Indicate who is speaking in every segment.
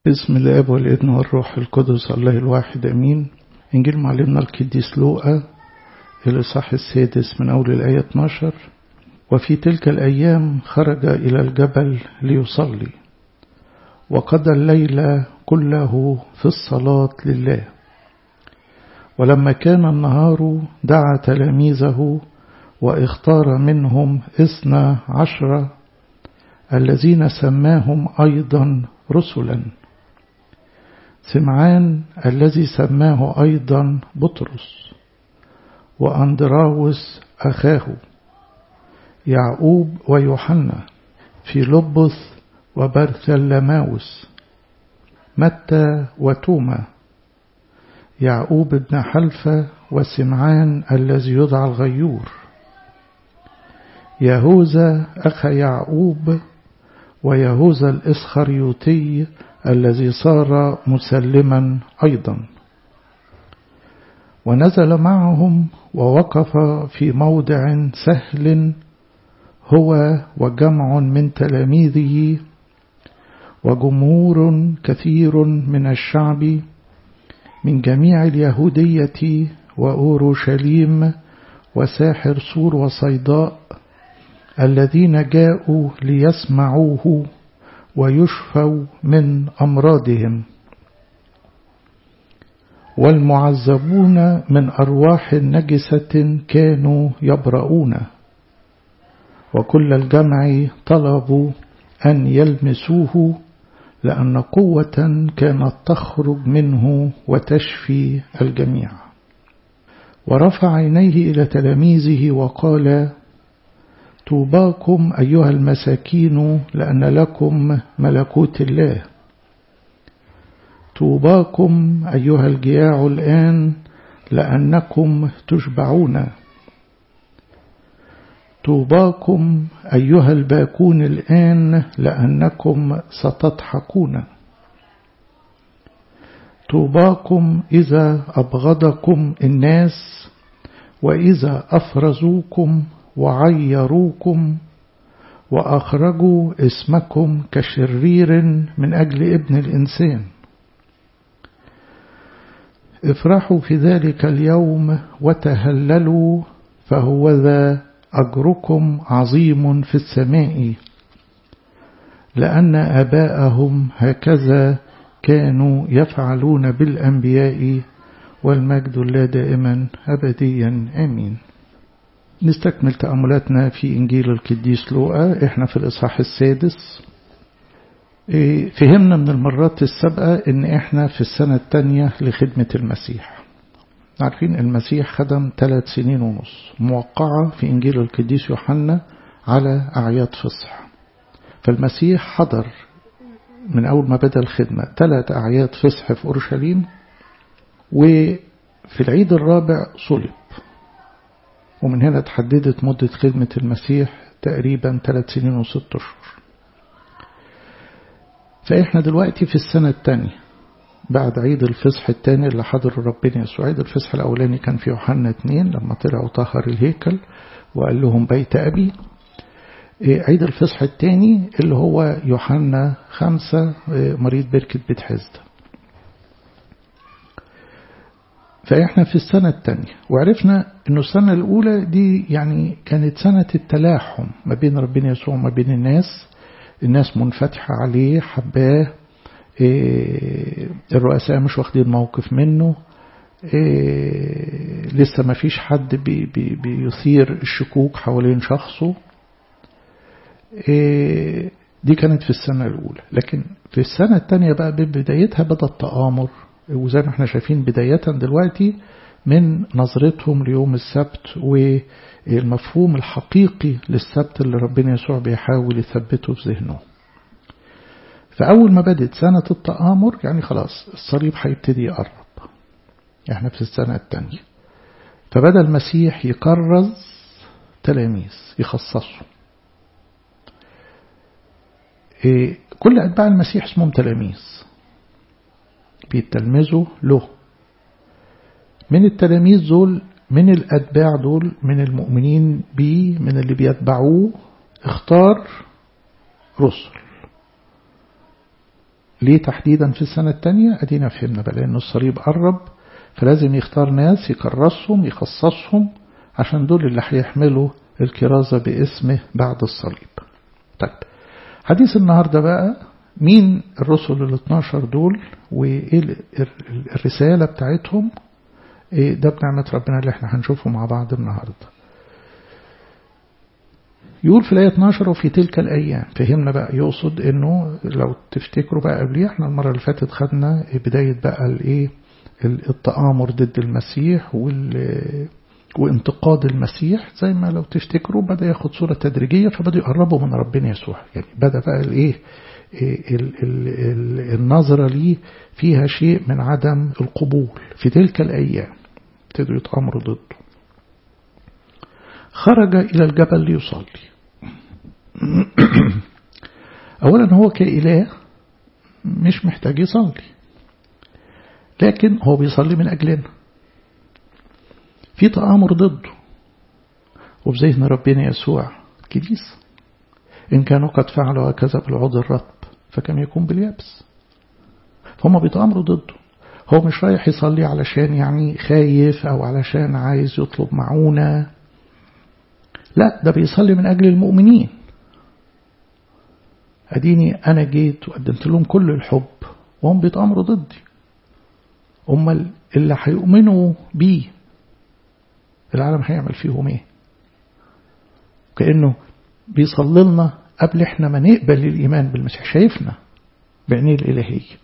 Speaker 1: بسم الاب والابن والروح القدس الله الواحد امين انجيل معلمنا القديس لوقا الاصحاح السادس من اول الايه 12 وفي تلك الايام خرج الى الجبل ليصلي وقضى الليل كله في الصلاه لله ولما كان النهار دعا تلاميذه واختار منهم اثنا عشر الذين سماهم ايضا رسلا سمعان الذي سماه أيضا بطرس وأندراوس أخاه يعقوب ويوحنا في لبث وبرثلماوس متى وتوما يعقوب بن حلفة وسمعان الذي يدعى الغيور يهوذا أخ يعقوب ويهوذا الإسخريوطي الذي صار مسلما أيضا ونزل معهم ووقف في موضع سهل هو وجمع من تلاميذه وجمهور كثير من الشعب من جميع اليهودية وأورشليم وساحر سور وصيداء الذين جاءوا ليسمعوه ويشفوا من أمراضهم والمعذبون من أرواح نجسة كانوا يبرؤون وكل الجمع طلبوا أن يلمسوه لأن قوة كانت تخرج منه وتشفي الجميع ورفع عينيه إلى تلاميذه وقال طوباكم أيها المساكين لأن لكم ملكوت الله طوباكم أيها الجياع الآن لأنكم تشبعون طوباكم أيها الباكون الآن لأنكم ستضحكون طوباكم إذا أبغضكم الناس وإذا أفرزوكم وعيروكم وأخرجوا اسمكم كشرير من أجل ابن الإنسان افرحوا في ذلك اليوم وتهللوا فهو ذا أجركم عظيم في السماء لأن أباءهم هكذا كانوا يفعلون بالأنبياء والمجد الله دائما أبديا آمين نستكمل تأملاتنا في إنجيل القديس لوقا إحنا في الإصحاح السادس فهمنا من المرات السابقة إن إحنا في السنة الثانية لخدمة المسيح عارفين المسيح خدم ثلاث سنين ونص موقعة في إنجيل القديس يوحنا على أعياد فصح فالمسيح حضر من أول ما بدأ الخدمة ثلاث أعياد فصح في أورشليم وفي العيد الرابع صلب ومن هنا تحددت مدة خدمة المسيح تقريبا ثلاث سنين وست أشهر فإحنا دلوقتي في السنة الثانية بعد عيد الفصح الثاني اللي حضر ربنا يسوع عيد الفصح الأولاني كان في يوحنا اتنين لما طلع وطهر الهيكل وقال لهم بيت أبي عيد الفصح الثاني اللي هو يوحنا خمسة مريض بركة بيت حزده فإحنا في السنة الثانية وعرفنا أن السنة الأولى دي يعني كانت سنة التلاحم ما بين ربنا يسوع وما بين الناس الناس منفتحة عليه حباه إيه الرؤساء مش واخدين موقف منه إيه لسه ما فيش حد بي بي بيثير الشكوك حوالين شخصه إيه دي كانت في السنة الأولى لكن في السنة الثانية بقى ببدايتها بدأ التآمر وزي ما احنا شايفين بداية دلوقتي من نظرتهم ليوم السبت والمفهوم الحقيقي للسبت اللي ربنا يسوع بيحاول يثبته في ذهنه فأول ما بدت سنة التآمر يعني خلاص الصليب هيبتدي يقرب احنا في السنة الثانية فبدأ المسيح يكرز تلاميذ يخصصوا إيه كل أتباع المسيح اسمهم تلاميذ بيتلمذوا له من التلاميذ دول من الأتباع دول من المؤمنين بيه من اللي بيتبعوه اختار رسل ليه تحديدا في السنة الثانية أدينا فهمنا بقى لأن الصليب قرب فلازم يختار ناس يكرسهم يخصصهم عشان دول اللي هيحملوا الكرازة باسمه بعد الصليب طيب حديث النهاردة بقى مين الرسل ال 12 دول وإيه الرسالة بتاعتهم إيه ده بنعمة ربنا اللي احنا هنشوفه مع بعض النهاردة يقول في الآية 12 وفي تلك الأيام فهمنا بقى يقصد إنه لو تفتكروا بقى قبليه احنا المرة اللي فاتت خدنا بداية بقى الإيه التآمر ضد المسيح وال وانتقاد المسيح زي ما لو تفتكروا بدأ ياخد صورة تدريجية فبدأ يقربوا من ربنا يسوع يعني بدأ بقى الإيه النظرة ليه فيها شيء من عدم القبول في تلك الأيام ابتدوا يتأمروا ضده خرج إلى الجبل ليصلي أولا هو كإله مش محتاج يصلي لكن هو بيصلي من أجلنا في تآمر ضده وفي ذهن ربنا يسوع كنيسة إن كانوا قد فعلوا هكذا بالعود الرطب فكم يكون باليابس فهم بيتآمروا ضده هو مش رايح يصلي علشان يعني خايف أو علشان عايز يطلب معونة لا ده بيصلي من أجل المؤمنين أديني أنا جيت وقدمت لهم كل الحب وهم بيتأمروا ضدي أمال اللي هيؤمنوا بيه العالم هيعمل فيهم ايه كأنه بيصلي لنا قبل احنا ما نقبل الإيمان بالمسيح شايفنا بعينيه الإلهية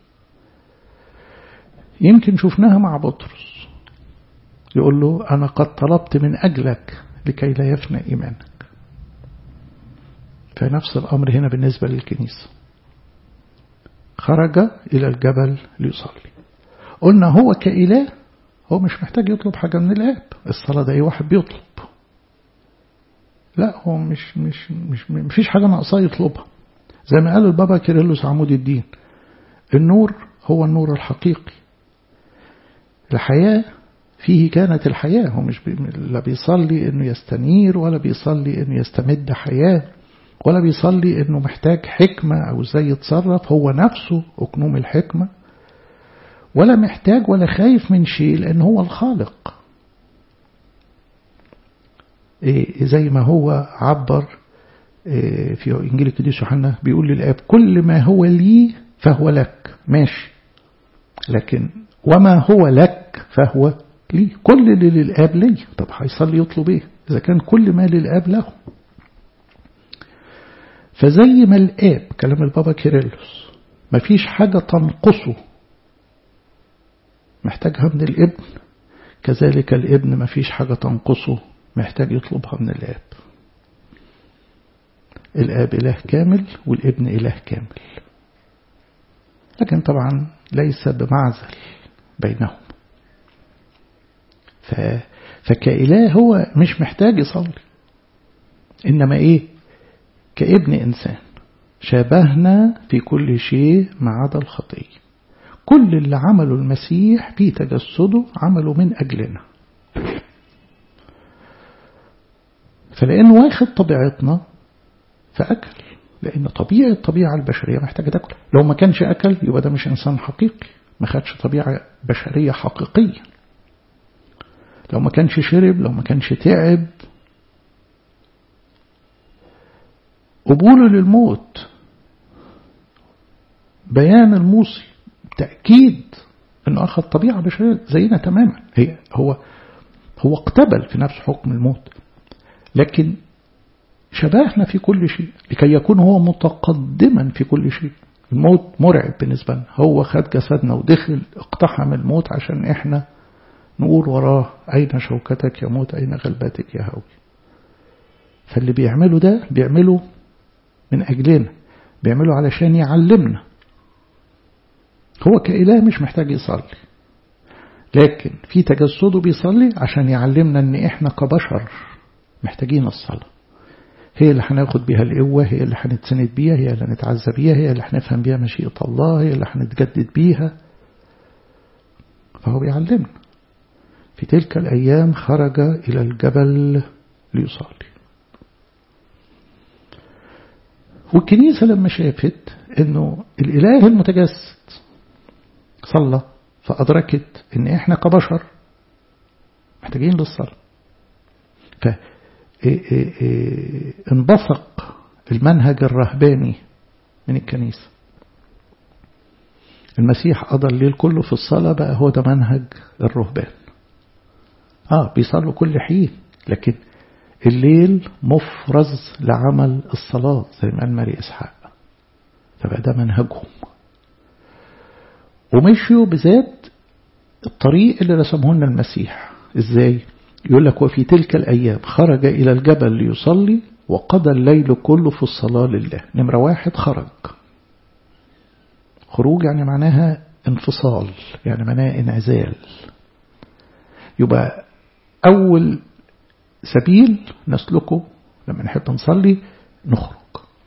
Speaker 1: يمكن شفناها مع بطرس يقول له أنا قد طلبت من أجلك لكي لا يفنى إيمانك فنفس الأمر هنا بالنسبة للكنيسة خرج إلى الجبل ليصلي قلنا هو كإله هو مش محتاج يطلب حاجة من الآب الصلاة ده أي واحد بيطلب لا هو مش مش مش مفيش حاجة ناقصاه يطلبها زي ما قال البابا كيرلس عمود الدين النور هو النور الحقيقي الحياة فيه كانت الحياة هو مش بي... لا بيصلي انه يستنير ولا بيصلي انه يستمد حياة ولا بيصلي انه محتاج حكمة او ازاي يتصرف هو نفسه اكنوم الحكمة ولا محتاج ولا خايف من شيء لان هو الخالق إيه زي ما هو عبر إيه في انجيل القديس يوحنا بيقول للاب كل ما هو لي فهو لك ماشي لكن وما هو لك فهو لي كل اللي للآب لي طب هيصلي يطلب ايه إذا كان كل ما للآب له فزي ما الآب كلام البابا كيرلس مفيش حاجة تنقصه محتاجها من الابن كذلك الابن مفيش حاجة تنقصه محتاج يطلبها من الآب الآب إله كامل والابن إله كامل لكن طبعا ليس بمعزل بينهم ف... فكإله هو مش محتاج يصلي إنما إيه كابن إنسان شابهنا في كل شيء ما عدا الخطية كل اللي عمله المسيح في تجسده عمله من أجلنا فلأنه واخد طبيعتنا فأكل لأن طبيعة الطبيعة البشرية محتاجة تاكل لو ما كانش أكل يبقى ده مش إنسان حقيقي ما خدش طبيعة بشرية حقيقية لو ما كانش شرب لو ما كانش تعب قبوله للموت بيان الموصي تأكيد انه أخذ طبيعة بشرية زينا تماما هي هو هو اقتبل في نفس حكم الموت لكن شبهنا في كل شيء لكي يكون هو متقدما في كل شيء الموت مرعب بالنسبة لنا هو خد جسدنا ودخل اقتحم الموت عشان احنا نقول وراه أين شوكتك يا موت أين غلبتك يا هوي فاللي بيعمله ده بيعمله من أجلنا بيعمله علشان يعلمنا هو كإله مش محتاج يصلي لكن في تجسده بيصلي عشان يعلمنا ان احنا كبشر محتاجين الصلاة هي اللي هناخد بيها القوة هي اللي هنتسند بيها هي اللي هنتعزى بيها هي اللي هنفهم بيها مشيئة الله هي اللي هنتجدد بيها فهو بيعلمنا في تلك الأيام خرج إلى الجبل ليصلي والكنيسة لما شافت انه الاله المتجسد صلى فادركت ان احنا كبشر محتاجين للصلاه ف انبثق المنهج الرهباني من الكنيسة المسيح قضى الليل كله في الصلاة بقى هو ده منهج الرهبان آه بيصلوا كل حين لكن الليل مفرز لعمل الصلاة زي ما قال ماري إسحاق فبقى ده منهجهم ومشيوا بذات الطريق اللي رسمه لنا المسيح ازاي يقول لك وفي تلك الأيام خرج إلى الجبل ليصلي وقضى الليل كله في الصلاة لله نمرة واحد خرج خروج يعني معناها انفصال يعني معناها انعزال يبقى أول سبيل نسلكه لما نحب نصلي نخرج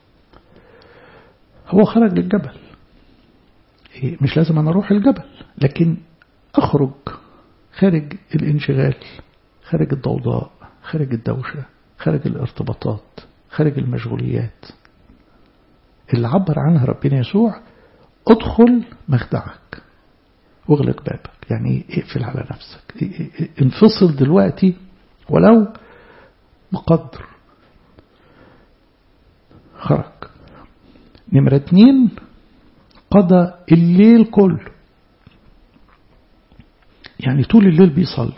Speaker 1: هو خرج للجبل مش لازم أنا أروح الجبل لكن أخرج خارج الانشغال خارج الضوضاء خارج الدوشة خارج الارتباطات خارج المشغوليات اللي عبر عنها ربنا يسوع ادخل مخدعك واغلق بابك يعني اقفل على نفسك انفصل دلوقتي ولو بقدر خرج نمرة اتنين قضى الليل كله يعني طول الليل بيصلي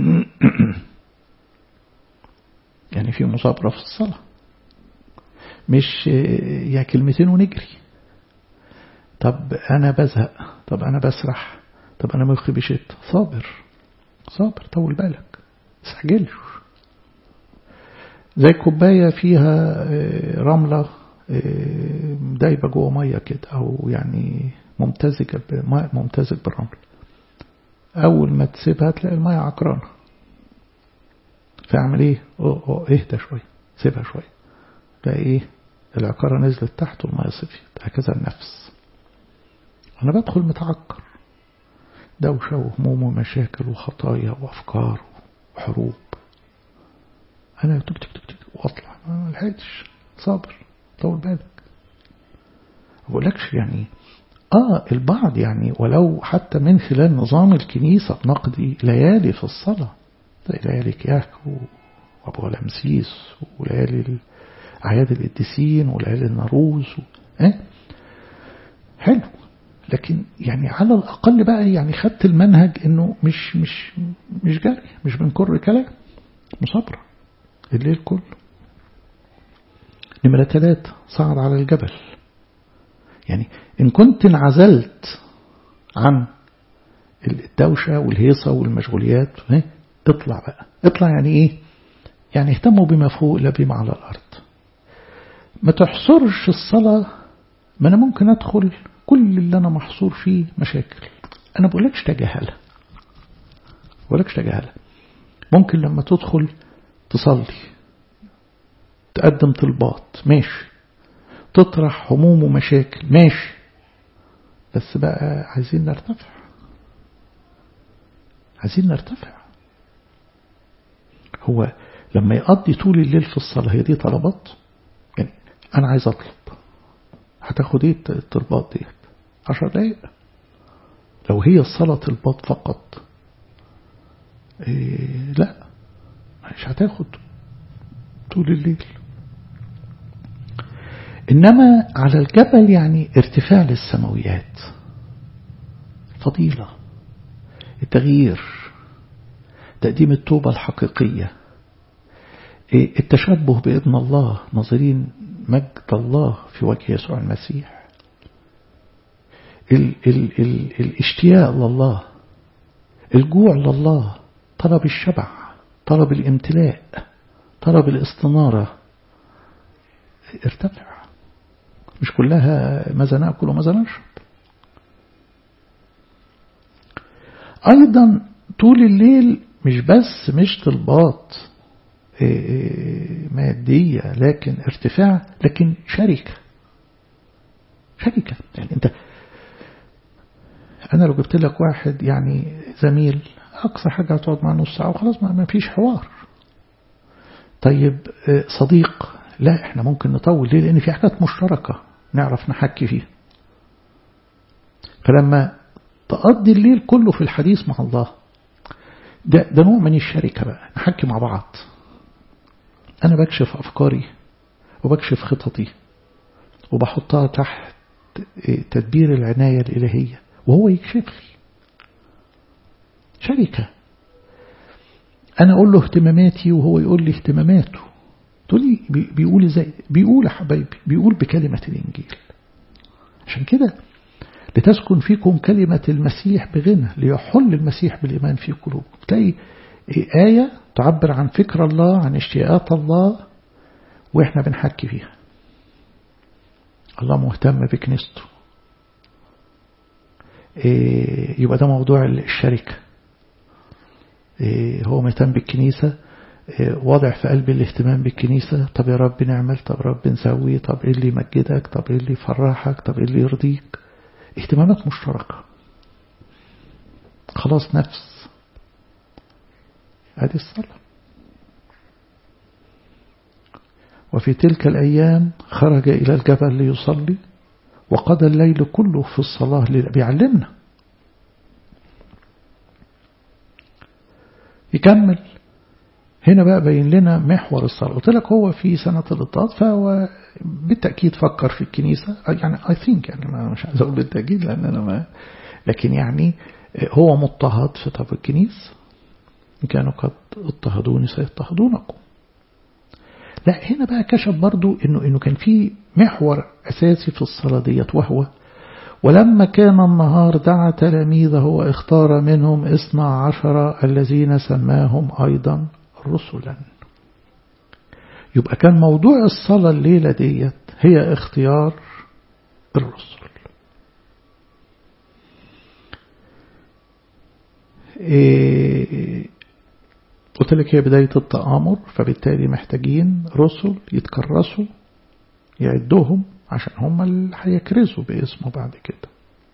Speaker 1: يعني في مصابرة في الصلاة مش يا كلمتين ونجري طب أنا بزهق طب أنا بسرح طب أنا مخي بشت صابر صابر طول بالك استعجلش زي كوباية فيها رملة دايبة جوه مية كده أو يعني ممتزجة ممتزج بالرمل أول ما تسيبها تلاقي المية عكرانة فاعمل ايه أوه أوه اهدى شوية سيبها شوية تلاقي ايه العكارة نزلت تحت والمية صفيت هكذا النفس أنا بدخل متعكر دوشة وهموم ومشاكل وخطايا وأفكار وحروب أنا تك تك تك تك وأطلع ما لحقتش صابر طول بالك بقولكش يعني آه البعض يعني ولو حتى من خلال نظام الكنيسة بنقضي ليالي في الصلاة زي ليالي كياك وأبو غلامسيس وليالي أعياد القديسين وليالي النروز و... إيه؟ حلو لكن يعني على الأقل بقى يعني خدت المنهج إنه مش مش مش جري مش بنكر كلام مصابرة الليل كله نمرة ثلاثة صعد على الجبل يعني إن كنت انعزلت عن الدوشة والهيصة والمشغوليات اطلع بقى اطلع يعني ايه يعني اهتموا بما فوق لا بما على الأرض ما تحصرش الصلاة ما أنا ممكن أدخل كل اللي أنا محصور فيه مشاكل أنا بقولكش تجاهلها بقولكش تجاهلها ممكن لما تدخل تصلي تقدم طلبات ماشي تطرح هموم ومشاكل ماشي بس بقى عايزين نرتفع عايزين نرتفع هو لما يقضي طول الليل في الصلاة هي دي طلبات يعني أنا عايز أطلب هتاخد ايه الطلبات ديت عشر دقايق لو هي الصلاة طلبات فقط إيه لا مش هتاخد طول الليل إنما على الجبل يعني ارتفاع للسماويات فضيلة التغيير تقديم التوبة الحقيقية التشبه بابن الله ناظرين مجد الله في وجه يسوع المسيح ال ال ال الاشتياق لله الجوع لله طلب الشبع طلب الامتلاء طلب الاستنارة ارتفع مش كلها ماذا نأكل وماذا نشرب أيضا طول الليل مش بس مش طلبات مادية لكن ارتفاع لكن شركة شركة يعني انت انا لو جبت لك واحد يعني زميل اقصى حاجة هتقعد معاه نص ساعة وخلاص ما فيش حوار طيب صديق لا احنا ممكن نطول ليه لان في حاجات مشتركة نعرف نحكي فيها فلما تقضي الليل كله في الحديث مع الله ده, ده نوع من الشركة بقى نحكي مع بعض أنا بكشف أفكاري وبكشف خططي وبحطها تحت تدبير العناية الإلهية وهو يكشف لي شركة أنا أقول له اهتماماتي وهو يقول لي اهتماماته تقول لي بيقول ازاي بيقول يا حبايبي بيقول بكلمة الإنجيل عشان كده لتسكن فيكم كلمة المسيح بغنى ليحل المسيح بالإيمان في قلوبكم تلاقي آية تعبر عن فكر الله عن اشتياقات الله وإحنا بنحكي فيها الله مهتم بكنيسته يبقى ده موضوع الشركة هو مهتم بالكنيسة واضع في قلبي الاهتمام بالكنيسة طب يا رب نعمل طب رب نسوي طب ايه اللي يمجدك طب ايه اللي يفرحك طب ايه اللي يرضيك اهتمامات مشتركة خلاص نفس هذه الصلاة وفي تلك الأيام خرج إلى الجبل ليصلي وقضى الليل كله في الصلاة بيعلمنا يكمل هنا بقى بين لنا محور الصلاة قلت لك هو في سنة الاضطهاد فهو بالتأكيد فكر في الكنيسة يعني I think يعني ما مش عايز أقول بالتأكيد لأن أنا ما لكن يعني هو مضطهد في طب الكنيسة إن كانوا قد اضطهدوني سيضطهدونكم لا هنا بقى كشف برضو إنه إنه كان في محور أساسي في الصلاة ديت وهو ولما كان النهار دعا تلاميذه واختار منهم اثنى عشر الذين سماهم أيضا رسلا يبقى كان موضوع الصلاة الليلة ديت هي اختيار الرسل إيه قلت لك هي بداية التآمر فبالتالي محتاجين رسل يتكرسوا يعدوهم عشان هم اللي هيكرزوا باسمه بعد كده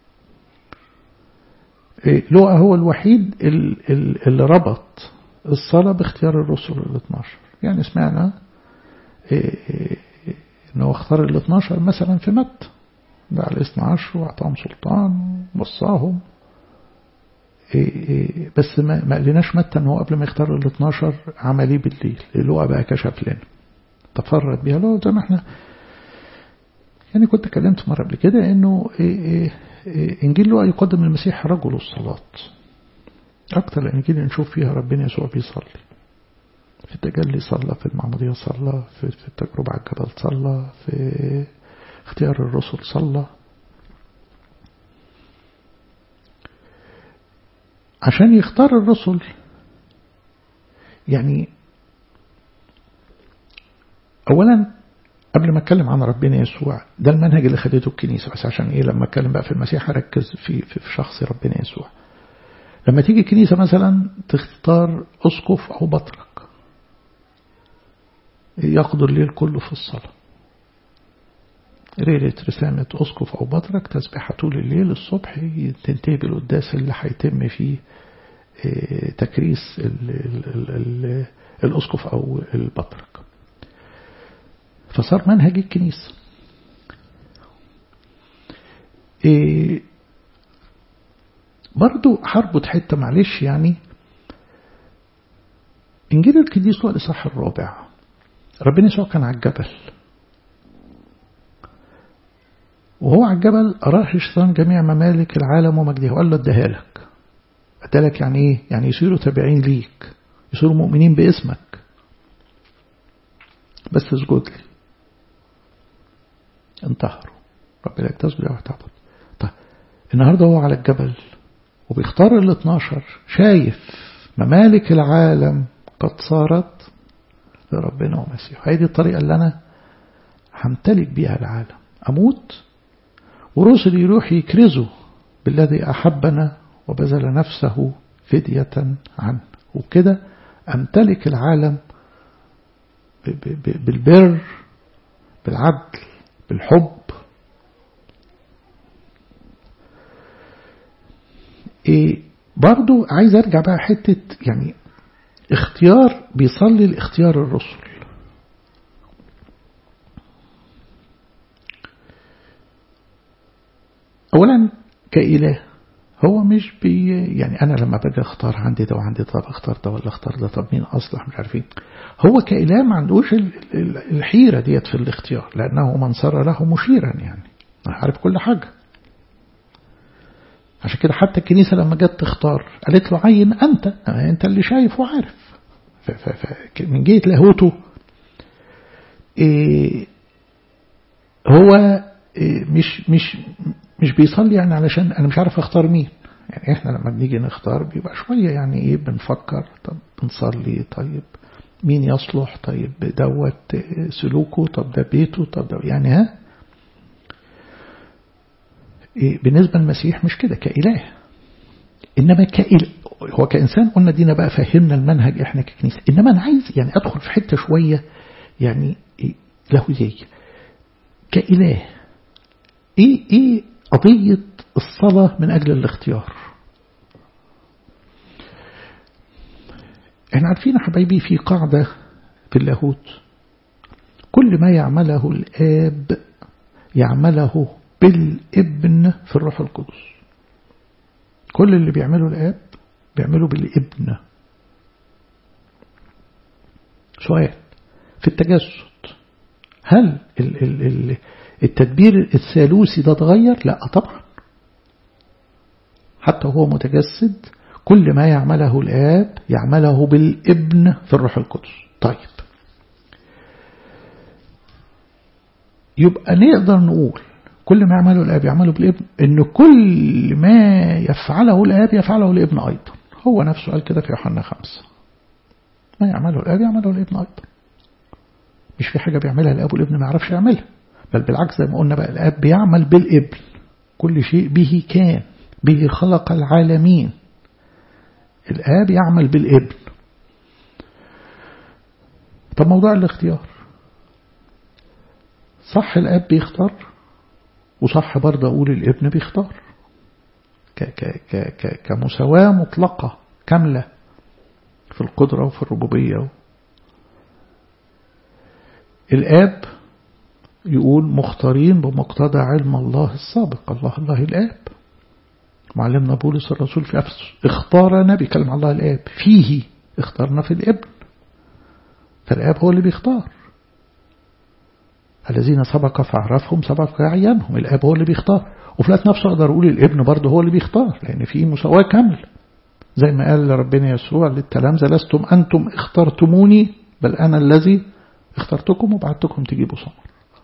Speaker 1: إيه لوقا هو الوحيد اللي ربط الصلاة باختيار الرسل ال 12 يعني سمعنا إيه انه اختار ال 12 مثلا في متى دعا ال 12 واعطاهم سلطان وصاهم إيه بس ما, ما قالناش متى ان هو قبل ما يختار ال 12 عمل ايه بالليل لوقا بقى كشف لنا تفرد بيها لو زي ما احنا يعني كنت اتكلمت مرة قبل كده انه إيه إيه انجيل لوقا يقدم المسيح رجل الصلاة اكتر الانجيل نشوف فيها ربنا يسوع بيصلي في التجلي صلى في المعمودية صلى في, في التجربة على الجبل صلى في اختيار الرسل صلى عشان يختار الرسل يعني أولا قبل ما اتكلم عن ربنا يسوع ده المنهج اللي خدته الكنيسة بس عشان ايه لما اتكلم بقى في المسيح اركز في, في, في شخص ربنا يسوع لما تيجي الكنيسة مثلا تختار أسقف أو بطرك يقضوا الليل كله في الصلاة ليلة رسامة أسقف أو بطرك تسبح طول الليل الصبح تنتهي بالقداس اللي هيتم فيه تكريس ال ال ال الأسقف أو البطرك فصار منهج الكنيسة إيه برضو هربط حتة معلش يعني إنجيل القديس هو الإصحاح الرابع ربنا يسوع كان على الجبل وهو على الجبل أراه الشيطان جميع ممالك العالم ومجده وقال له اديها لك اديها لك يعني ايه؟ يعني يصيروا تابعين ليك يصيروا مؤمنين باسمك بس اسجد لي انتحروا ربنا تسجد او تعبد طيب النهارده هو على الجبل وبيختار ال 12 شايف ممالك العالم قد صارت لربنا ومسيح هي دي الطريقة اللي أنا همتلك بيها العالم أموت ورسل يروح يكرزوا بالذي أحبنا وبذل نفسه فدية عنه وكده أمتلك العالم بالبر بالعدل بالحب إيه برضو عايز أرجع بقى حتة يعني اختيار بيصلي لاختيار الرسل أولا كإله هو مش بي يعني أنا لما باجي أختار عندي ده وعندي ده طب أختار ده ولا أختار ده طب مين أصلح مش عارفين هو كإله ما عندوش الحيرة ديت في الاختيار لأنه من صار له مشيرا يعني عارف كل حاجة عشان كده حتى الكنيسة لما جت تختار قالت له عين أنت أنت اللي شايف وعارف من جهة لاهوته إيه هو إيه مش مش مش بيصلي يعني علشان أنا مش عارف أختار مين يعني إحنا لما بنيجي نختار بيبقى شوية يعني إيه بنفكر طب بنصلي طيب مين يصلح طيب دوت سلوكه طب ده بيته طب ده يعني ها بالنسبة للمسيح مش كده كإله إنما كإله هو كإنسان قلنا دينا بقى فهمنا المنهج إحنا ككنيسة إنما أنا عايز يعني أدخل في حتة شوية يعني له زي كإله إيه إيه قضية الصلاة من أجل الاختيار احنا عارفين يا حبايبي في قاعدة في اللاهوت كل ما يعمله الآب يعمله بالابن في الروح القدس كل اللي بيعمله الآب بيعمله بالابن سؤال في التجسد هل التدبير الثالوثي ده اتغير؟ لا طبعا حتى وهو متجسد كل ما يعمله الآب يعمله بالابن في الروح القدس طيب يبقى نقدر نقول كل ما يعمله الآب يعمله بالابن إن كل ما يفعله الآب يفعله الابن أيضا هو نفسه قال كده في يوحنا خمسة ما يعمله الآب يعمله الابن أيضا مش في حاجة بيعملها الآب والابن ما يعرفش يعملها بل بالعكس زي ما قلنا بقى الآب بيعمل بالابن كل شيء به كان به خلق العالمين الآب يعمل بالابن طب موضوع الاختيار صح الآب بيختار وصح برضه أقول الابن بيختار ك ك ك ك كمساواة مطلقة كاملة في القدرة وفي الربوبية الآب يقول مختارين بمقتضى علم الله السابق الله الله الآب معلمنا بولس الرسول في أفسس اختارنا بكلم الله الآب فيه اختارنا في الابن فالآب هو اللي بيختار الذين سبق فعرفهم سبق يعينهم الآب هو اللي بيختار وفي الوقت نفسه أقدر أقول الابن برضه هو اللي بيختار لأن في مساواة كاملة زي ما قال ربنا يسوع للتلامذة لستم أنتم اخترتموني بل أنا الذي اخترتكم وبعتكم تجيبوا ثمر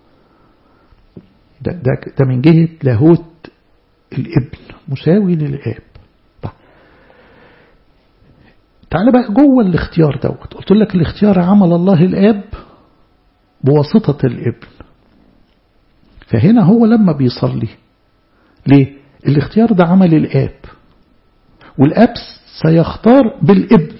Speaker 1: ده, ده, ده من جهة لاهوت الابن مساوي للآب طيب. تعال بقى جوه الاختيار دوت قلت لك الاختيار عمل الله الآب بواسطة الابن فهنا هو لما بيصلي ليه الاختيار ده عمل الآب والآب سيختار بالابن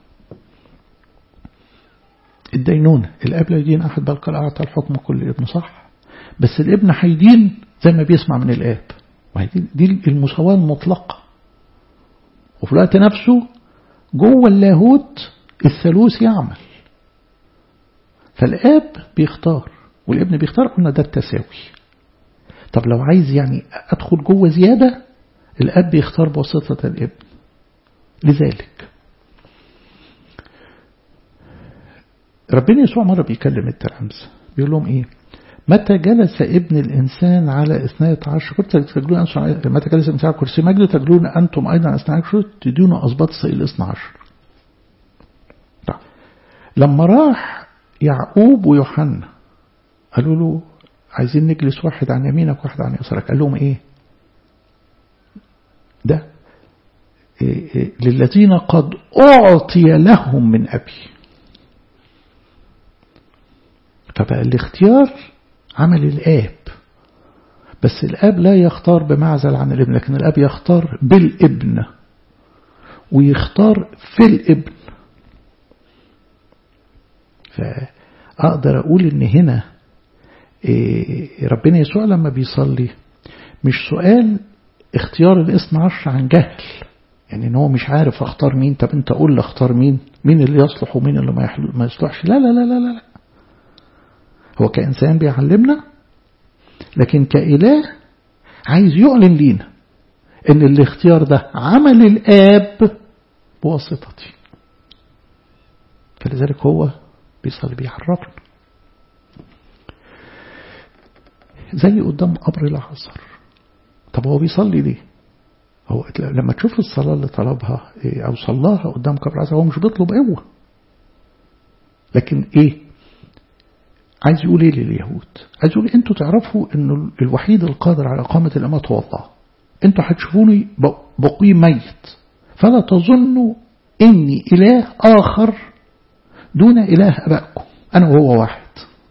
Speaker 1: الدينونة الآب لا يدين أحد بل قال أعطى الحكم كل ابن صح بس الابن هيدين زي ما بيسمع من الآب دي المساواة المطلقة وفي الوقت نفسه جوه اللاهوت الثالوث يعمل فالآب بيختار والابن بيختار قلنا ده التساوي طب لو عايز يعني أدخل جوه زيادة الأب بيختار بواسطة الابن لذلك ربنا يسوع مرة بيكلم التلامذة بيقول لهم إيه متى جلس ابن الإنسان على اثني عشر كنت تجلون أنتم متى جلس الإنسان على كرسي مجد تجلون أنتم أيضا اثني عشر تدون أصبات سئل اثني عشر طيب. لما راح يعقوب ويوحنا قالوا له عايزين نجلس واحد عن يمينك واحد عن يسارك قال لهم ايه ده إيه إيه للذين قد أعطي لهم من أبي فبقى الاختيار عمل الآب بس الآب لا يختار بمعزل عن الابن لكن الآب يختار بالابن ويختار في الابن فأقدر أقول إن هنا ربنا يسوع لما بيصلي مش سؤال اختيار الاثنى عشر عن جهل يعني ان هو مش عارف اختار مين طب انت قول لي اختار مين مين اللي يصلح ومين اللي ما, ما يصلحش لا لا لا لا لا هو كإنسان بيعلمنا لكن كإله عايز يعلن لينا ان الاختيار ده عمل الآب بواسطتي فلذلك هو بيصلي بيعرفنا زي قدام قبر العصر طب هو بيصلي ليه هو لما تشوف الصلاة اللي طلبها أو صلاها قدام قبر العصر هو مش بيطلب قوة لكن إيه عايز يقول إيه لليهود عايز يقول أنتوا تعرفوا أنه الوحيد القادر على إقامة الأمات هو الله أنتوا هتشوفوني بقيم ميت فلا تظنوا إني إله آخر دون إله أبائكم أنا وهو واحد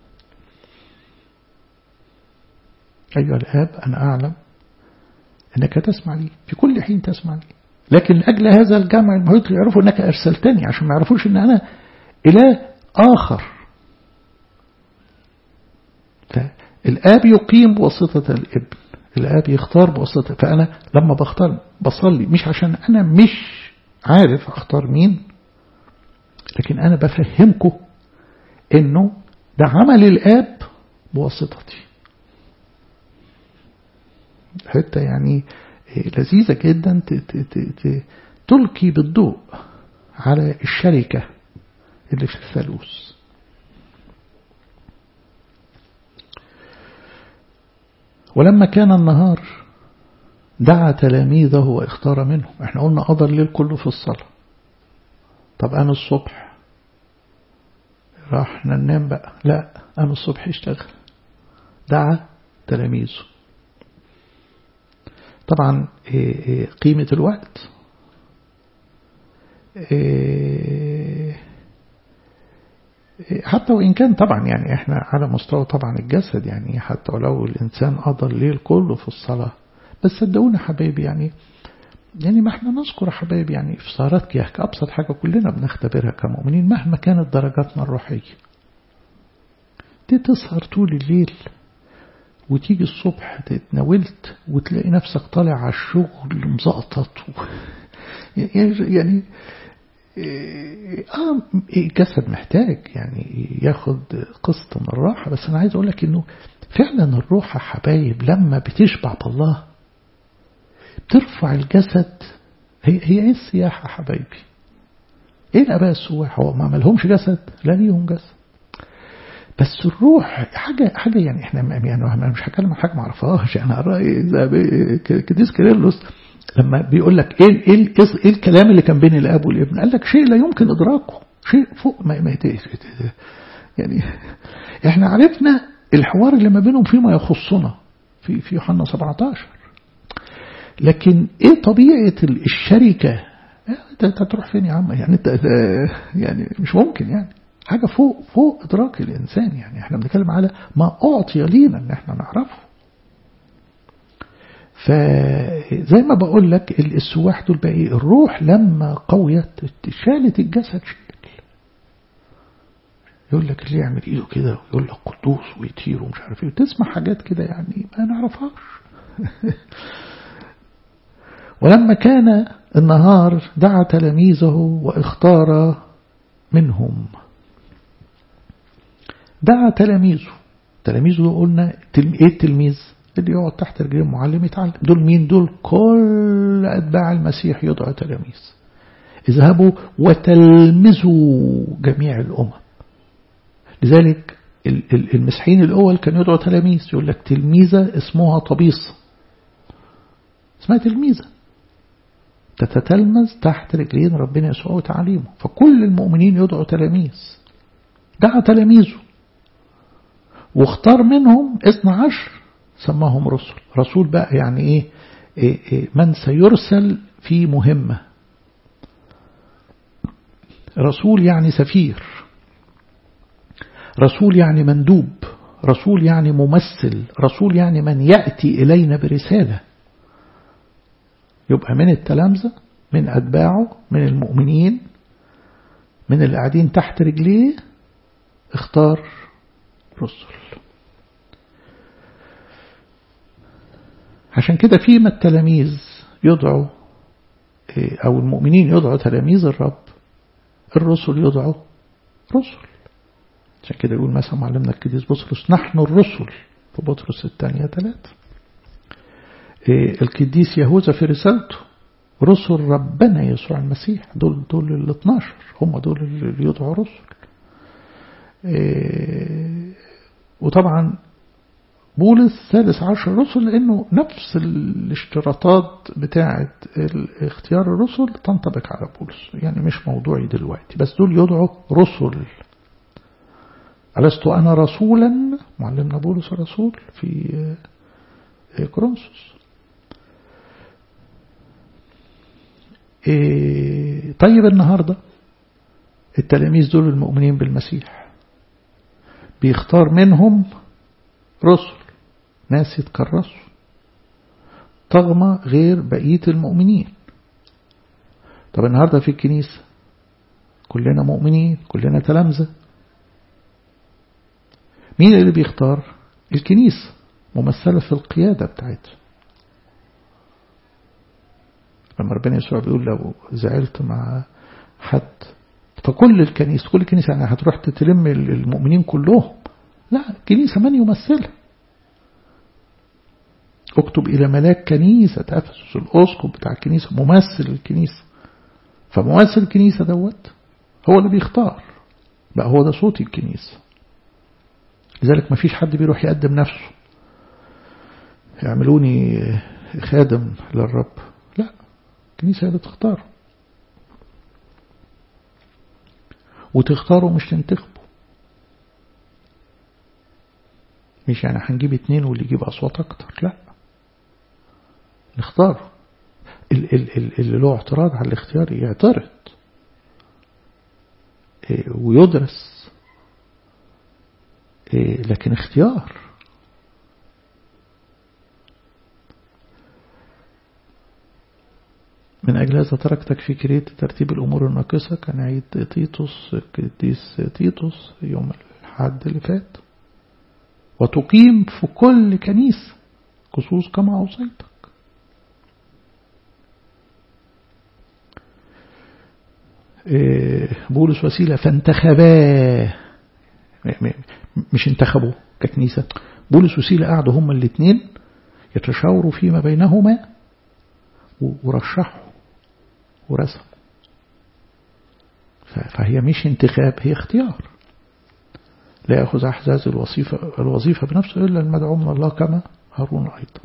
Speaker 1: أيها الآب أنا أعلم أنك تسمع لي في كل حين تسمع لي لكن لأجل هذا الجمع المحيط يعرفوا أنك أرسلتني عشان ما يعرفوش أن أنا إله آخر فالآب يقيم بواسطة الابن الآب يختار بواسطة فأنا لما بختار بصلي مش عشان أنا مش عارف أختار مين لكن أنا بفهمكم إنه ده عمل الآب بواسطتي حتة يعني لذيذة جدا تلقي بالضوء على الشركة اللي في الثالوث ولما كان النهار دعا تلاميذه واختار منهم احنا قلنا قضى الليل كله في الصلاة طب أنا الصبح راح ننام بقى لا أنا الصبح اشتغل دعا تلاميذه طبعا قيمة الوقت حتى وإن كان طبعا يعني احنا على مستوى طبعا الجسد يعني حتى ولو الإنسان قضى الليل كله في الصلاة بس صدقونا حبايبي يعني يعني ما احنا نذكر حبايبي يعني في سهرات كيهك أبسط حاجة كلنا بنختبرها كمؤمنين مهما كانت درجاتنا الروحية دي تسهر طول الليل وتيجي الصبح تتناولت وتلاقي نفسك طالع على الشغل مزقطط و... يعني اه الجسد محتاج يعني ياخد قسط من الراحة بس أنا عايز أقول لك إنه فعلا الروح يا حبايب لما بتشبع بالله بترفع الجسد هي هي ايه السياحة حبايبي ايه الاباء السواح هو ما عملهمش جسد لا ليهم جسد بس الروح حاجة حاجة يعني احنا يعني انا مش هتكلم عن حاجة ما اعرفهاش انا على رأي كديس كيرلس لما بيقول لك ايه ايه ايه الكلام اللي كان بين الاب والابن قال لك شيء لا يمكن ادراكه شيء فوق ما, ما يعني احنا عرفنا الحوار اللي ما بينهم فيما يخصنا في في يوحنا 17 لكن ايه طبيعة الشركة انت تروح فين يا عم يعني انت يعني مش ممكن يعني حاجة فوق فوق ادراك الانسان يعني احنا بنتكلم على ما اعطي لينا ان احنا نعرفه فزي ما بقول لك السواح دول بقى ايه الروح لما قويت شالت الجسد شيل يقول لك اللي يعمل ايده كده ويقول لك قدوس ويطير ومش عارف ايه وتسمع حاجات كده يعني ما نعرفهاش ولما كان النهار دعا تلاميذه واختار منهم دعا تلاميذه تلاميذه قلنا ايه التلميذ اللي يقعد تحت رجلين المعلم يتعلم دول مين دول كل أتباع المسيح يدعى تلاميذ اذهبوا وتلمذوا جميع الأمم لذلك المسيحيين الأول كانوا يدعوا تلاميذ يقول لك تلميذة اسمها طبيصة اسمها تلميذة تتتلمذ تحت رجلين ربنا يسوع وتعليمه فكل المؤمنين يدعوا تلاميذ دعا تلاميذه واختار منهم اثنى عشر سماهم رسل رسول بقى يعني ايه, إيه, إيه من سيرسل في مهمة رسول يعني سفير رسول يعني مندوب رسول يعني ممثل رسول يعني من يأتي إلينا برسالة يبقى من التلامذة من أتباعه من المؤمنين من اللي قاعدين تحت رجليه اختار رسل عشان كده فيما التلاميذ يدعوا أو المؤمنين يدعوا تلاميذ الرب الرسل يدعوا رسل عشان كده يقول مثلا معلمنا القديس بطرس نحن الرسل في بطرس الثانية ثلاثة القديس يهوذا في رسالته رسل ربنا يسوع المسيح دول دول ال 12 هم دول اللي يدعوا رسل وطبعا بولس ثالث عشر رسل لأنه نفس الاشتراطات بتاعة اختيار الرسل تنطبق على بولس يعني مش موضوعي دلوقتي بس دول يدعوا رسل ألست أنا رسولا معلمنا بولس الرسول في كورنثوس إيه طيب النهاردة التلاميذ دول المؤمنين بالمسيح بيختار منهم رسل ناس يتكرسوا طغمة غير بقية المؤمنين طب النهاردة في الكنيسة كلنا مؤمنين كلنا تلامذة مين اللي بيختار الكنيسة ممثلة في القيادة بتاعتها لما ربنا يسوع بيقول لو زعلت مع حد فكل الكنيسة كل الكنيسة يعني هتروح تتلم المؤمنين كلهم لا الكنيسة من يمثلها اكتب إلى ملاك كنيسة أفسس الأسقف بتاع الكنيسة ممثل الكنيسة فممثل الكنيسة دوت هو اللي بيختار بقى هو ده صوت الكنيسة لذلك ما فيش حد بيروح يقدم نفسه يعملوني خادم للرب لا الكنيسة هي اللي تختار وتختاروا مش تنتخبوا مش يعني هنجيب اتنين واللي يجيب أصوات أكتر لا نختار اللي له اعتراض على الاختيار يعترض ويدرس لكن اختيار من أجل هذا تركتك في كريت ترتيب الأمور الناقصة كان عيد تيتوس قديس تيتوس يوم الحد اللي فات وتقيم في كل كنيسة خصوص كما أوصيتك بولس وسيلة فانتخباه مش انتخبوا ككنيسة بولس وسيلة قعدوا هما الاثنين يتشاوروا فيما بينهما ورشحوا ورسموا فهي مش انتخاب هي اختيار لا يأخذ أحزاز الوظيفة, الوظيفة بنفسه إلا المدعو من الله كما هارون أيضا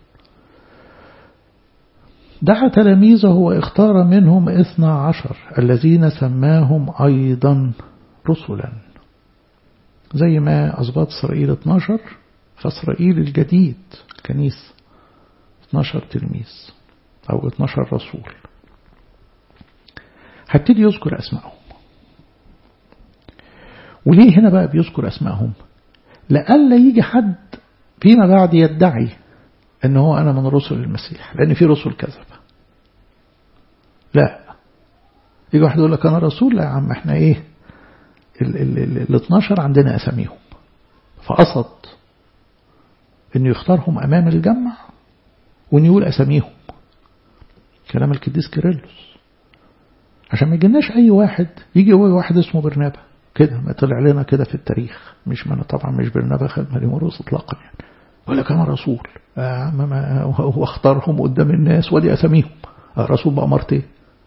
Speaker 1: دعا تلاميذه واختار منهم اثنا عشر الذين سماهم أيضا رسلا زي ما أصبات إسرائيل 12 فإسرائيل الجديد كنيسة 12 تلميذ أو 12 رسول هبتدي يذكر أسمائهم وليه هنا بقى بيذكر أسمائهم لألا يجي حد فيما بعد يدعي ان هو انا من رسل المسيح لان في رسل كذب لا يجي واحد يقول لك انا رسول لا يا عم احنا ايه ال 12 عندنا اساميهم فقصد انه يختارهم امام الجمع وان يقول اساميهم كلام القديس كيرلس عشان ما يجيناش اي واحد يجي هو واحد اسمه برنابا كده ما طلع لنا كده في التاريخ مش ما طبعا مش برنابا خد مريموروس اطلاقا يعني يقول لك انا رسول واختارهم قدام الناس ودي اساميهم الرسول بقى مرتين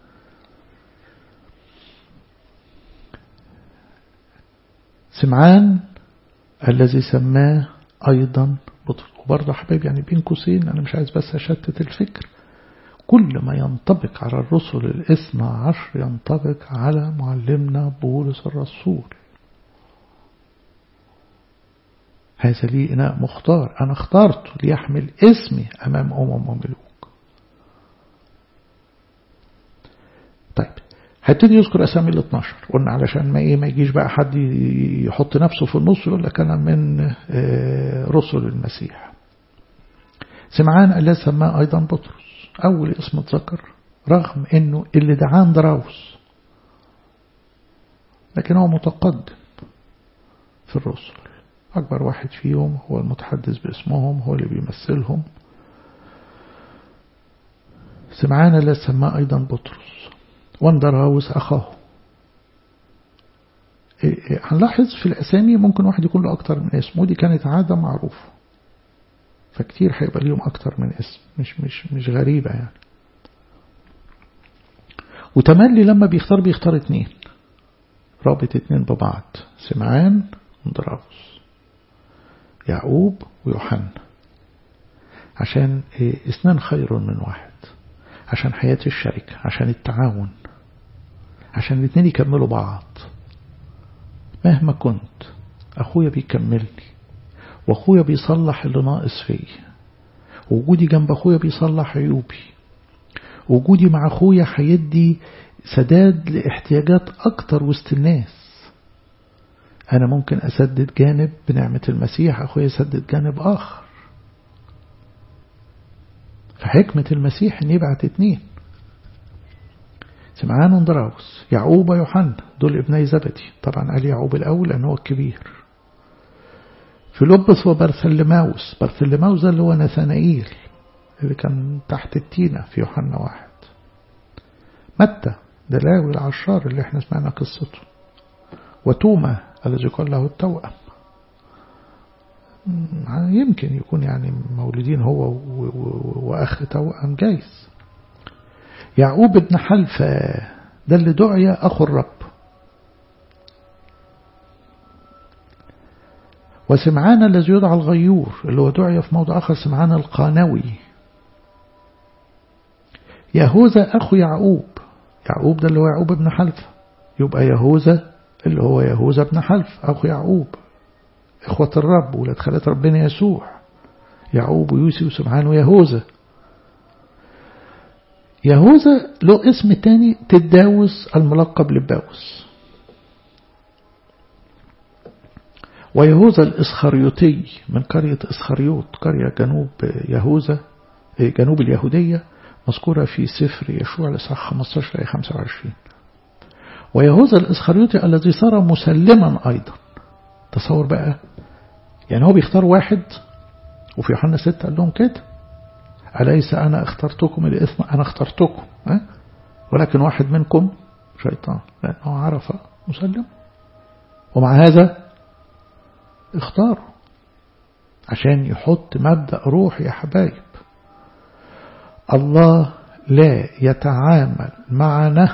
Speaker 1: سمعان الذي سماه أيضا بطرس وبرضه حبايبي يعني بين قوسين أنا مش عايز بس أشتت الفكر كل ما ينطبق على الرسل الاثنى عشر ينطبق على معلمنا بولس الرسول هذا لي إناء مختار أنا اخترته ليحمل اسمي أمام أمم وملوك طيب هبتدي يذكر أسامي ال 12 قلنا علشان ما إيه ما يجيش بقى حد يحط نفسه في النص يقول لك أنا من رسل المسيح سمعان الذي سماه أيضا بطرس أول اسم اتذكر رغم إنه اللي دعاه دراوس لكن هو متقدم في الرسل أكبر واحد فيهم هو المتحدث باسمهم هو اللي بيمثلهم سمعان الذي سماه أيضا بطرس واندراوس أخاه هنلاحظ في الأسامي ممكن واحد يكون له أكتر من اسم ودي كانت عادة معروفة فكتير هيبقى ليهم أكتر من اسم مش مش مش غريبة يعني وتملي لما بيختار بيختار اتنين رابط اتنين ببعض سمعان وندراوس يعقوب ويوحنا عشان اثنان خير من واحد عشان حياة الشركة عشان التعاون عشان الاثنين يكملوا بعض مهما كنت أخويا بيكملني وأخويا بيصلح اللي ناقص فيا وجودي جنب أخويا بيصلح عيوبي وجودي مع أخويا هيدي سداد لاحتياجات أكتر وسط الناس أنا ممكن أسدد جانب بنعمة المسيح أخويا يسدد جانب آخر فحكمة المسيح أن يبعت اتنين سمعان وندراوس يعقوب ويوحنا دول ابني زبدي طبعا قال يعقوب الأول لأنه هو الكبير فيلبس وبرثلماوس برثلماوس ده اللي هو نثنائيل اللي كان تحت التينة في يوحنا واحد متى ده لاوي العشار اللي احنا سمعنا قصته وتوما الذي قال له التوأم يمكن يكون يعني مولودين هو وأخ توأم جايز يعقوب بن حلفة ده اللي دعي أخو الرب وسمعان الذي يدعى الغيور اللي هو دعي في موضع آخر سمعان القانوي يهوذا أخو يعقوب يعقوب ده اللي هو يعقوب بن حلفة يبقى يهوذا اللي هو يهوذا بن حلف أخو يعقوب إخوة الرب ولاد خالة ربنا يسوع يعقوب ويوسف وسمعان ويهوذا يهوذا له اسم تاني تداوس الملقب لباوس ويهوذا الإسخريوطي من قرية إسخريوط قرية جنوب يهوذا جنوب اليهودية مذكورة في سفر يشوع لصح 15 25 ويهوذا الإسخريوطي الذي صار مسلما أيضا تصور بقى يعني هو بيختار واحد وفي يوحنا 6 قال لهم كده أليس أنا اخترتكم الإثم أنا اخترتكم أه؟ ولكن واحد منكم شيطان لأنه عرف مسلم ومع هذا اختاروا عشان يحط مبدأ روح يا حبايب الله لا يتعامل معنا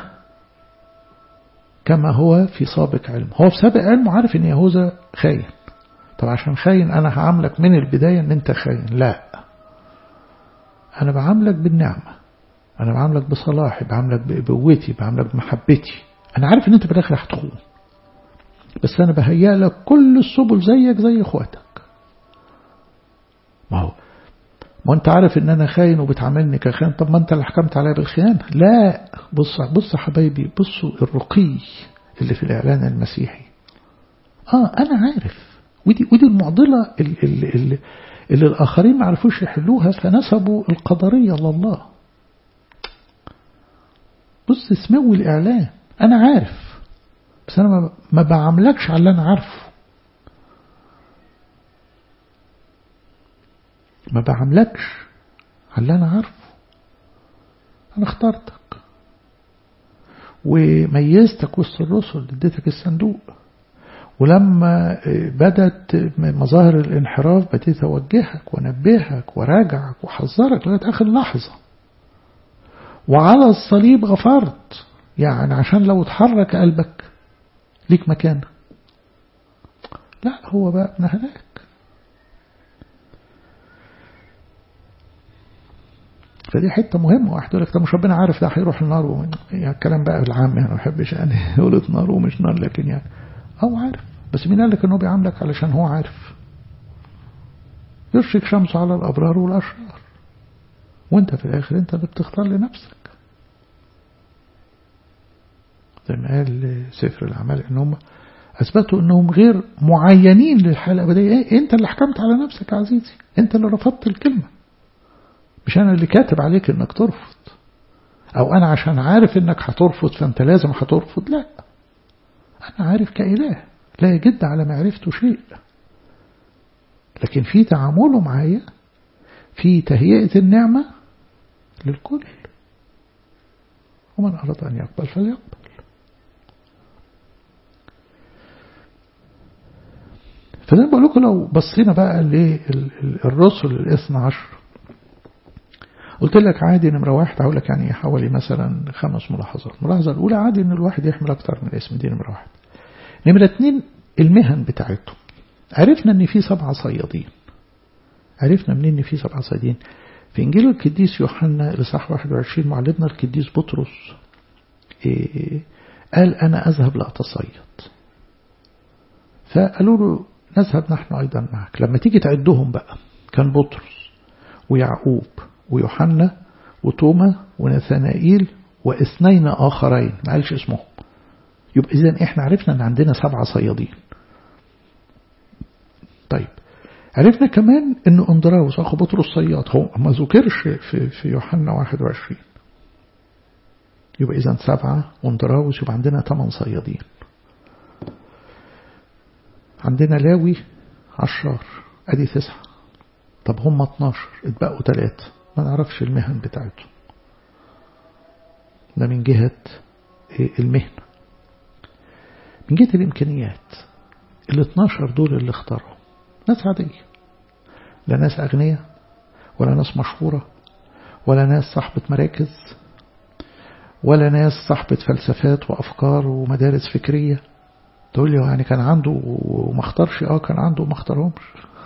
Speaker 1: كما هو في سابق علم هو في سابق علمه عارف ان يهوذا خاين طب عشان خاين انا هعاملك من البداية ان انت خاين لا انا بعاملك بالنعمة انا بعاملك بصلاحي بعاملك بقوتي بعاملك بمحبتي انا عارف ان انت في الاخر هتخون بس انا بهيأ لك كل السبل زيك زي اخواتك ما هو ما انت عارف ان انا خاين وبتعاملني كخاين طب ما انت اللي حكمت عليا بالخيانة لا بص بص حبايبي بصوا الرقي اللي في الاعلان المسيحي اه انا عارف ودي ودي المعضلة اللي, اللي, اللي, اللي الاخرين ما عرفوش يحلوها فنسبوا القدرية لله بص سمو الاعلان انا عارف بس انا ما بعاملكش على اللي انا عارفه ما بعملكش على اللي أنا عارفه أنا اخترتك وميزتك وسط الرسل اديتك الصندوق ولما بدت مظاهر الانحراف بديت أوجهك ونبهك وراجعك وحذرك لغاية آخر لحظة وعلى الصليب غفرت يعني عشان لو اتحرك قلبك ليك مكان لا هو بقى ابن هلاك فدي حتة مهمة واحد يقول لك طب مش ربنا عارف ده هيروح النار ومن يعني الكلام بقى العام يعني ما بحبش يعني يقول نار ومش نار لكن يعني هو عارف بس مين قال لك انه بيعاملك علشان هو عارف يرشك شمسه على الأبرار والأشرار وانت في الآخر انت اللي بتختار لنفسك زي ما قال سفر الأعمال انهم أثبتوا أنهم غير معينين للحياة الأبدية إيه؟ أنت اللي حكمت على نفسك يا عزيزي أنت اللي رفضت الكلمة مش أنا اللي كاتب عليك أنك ترفض أو أنا عشان عارف أنك هترفض فأنت لازم هترفض لا أنا عارف كإله لا يجد على معرفته شيء لكن في تعامله معايا في تهيئة النعمة للكل ومن أراد أن يقبل فليقبل فزي بقول لكم لو بصينا بقى للرسل الاثنى عشر قلت لك عادي نمرة واحد هقول لك يعني حوالي مثلا خمس ملاحظات الملاحظة الأولى عادي إن الواحد يحمل أكتر من اسم دي نمرة واحد نمرة اتنين المهن بتاعتهم عرفنا إن في سبعة صيادين عرفنا منين إن في سبعة صيادين في إنجيل القديس يوحنا الإصحاح 21 معلمنا القديس بطرس إيه قال أنا أذهب لأتصيد فقالوا له نذهب نحن أيضا معك لما تيجي تعدهم بقى كان بطرس ويعقوب ويوحنا وتوما ونثنائيل واثنين آخرين ما قالش اسمهم يبقى إذا إحنا عرفنا أن عندنا سبعة صيادين طيب عرفنا كمان أن أندراوس أخو بطرس صياد هو ما ذكرش في, في يوحنا 21 يبقى إذا سبعة أندراوس يبقى عندنا ثمان صيادين عندنا لاوي عشار أدي تسعة طب هم 12 اتبقوا ثلاثة ما نعرفش المهن بتاعتهم ده من جهة المهنة من جهة الإمكانيات ال 12 دول اللي اختاروا ناس عادية لا ناس أغنياء ولا ناس مشهورة ولا ناس صاحبة مراكز ولا ناس صاحبة فلسفات وأفكار ومدارس فكرية تقول لي يعني كان عنده وما اختارش اه كان عنده وما اختارهمش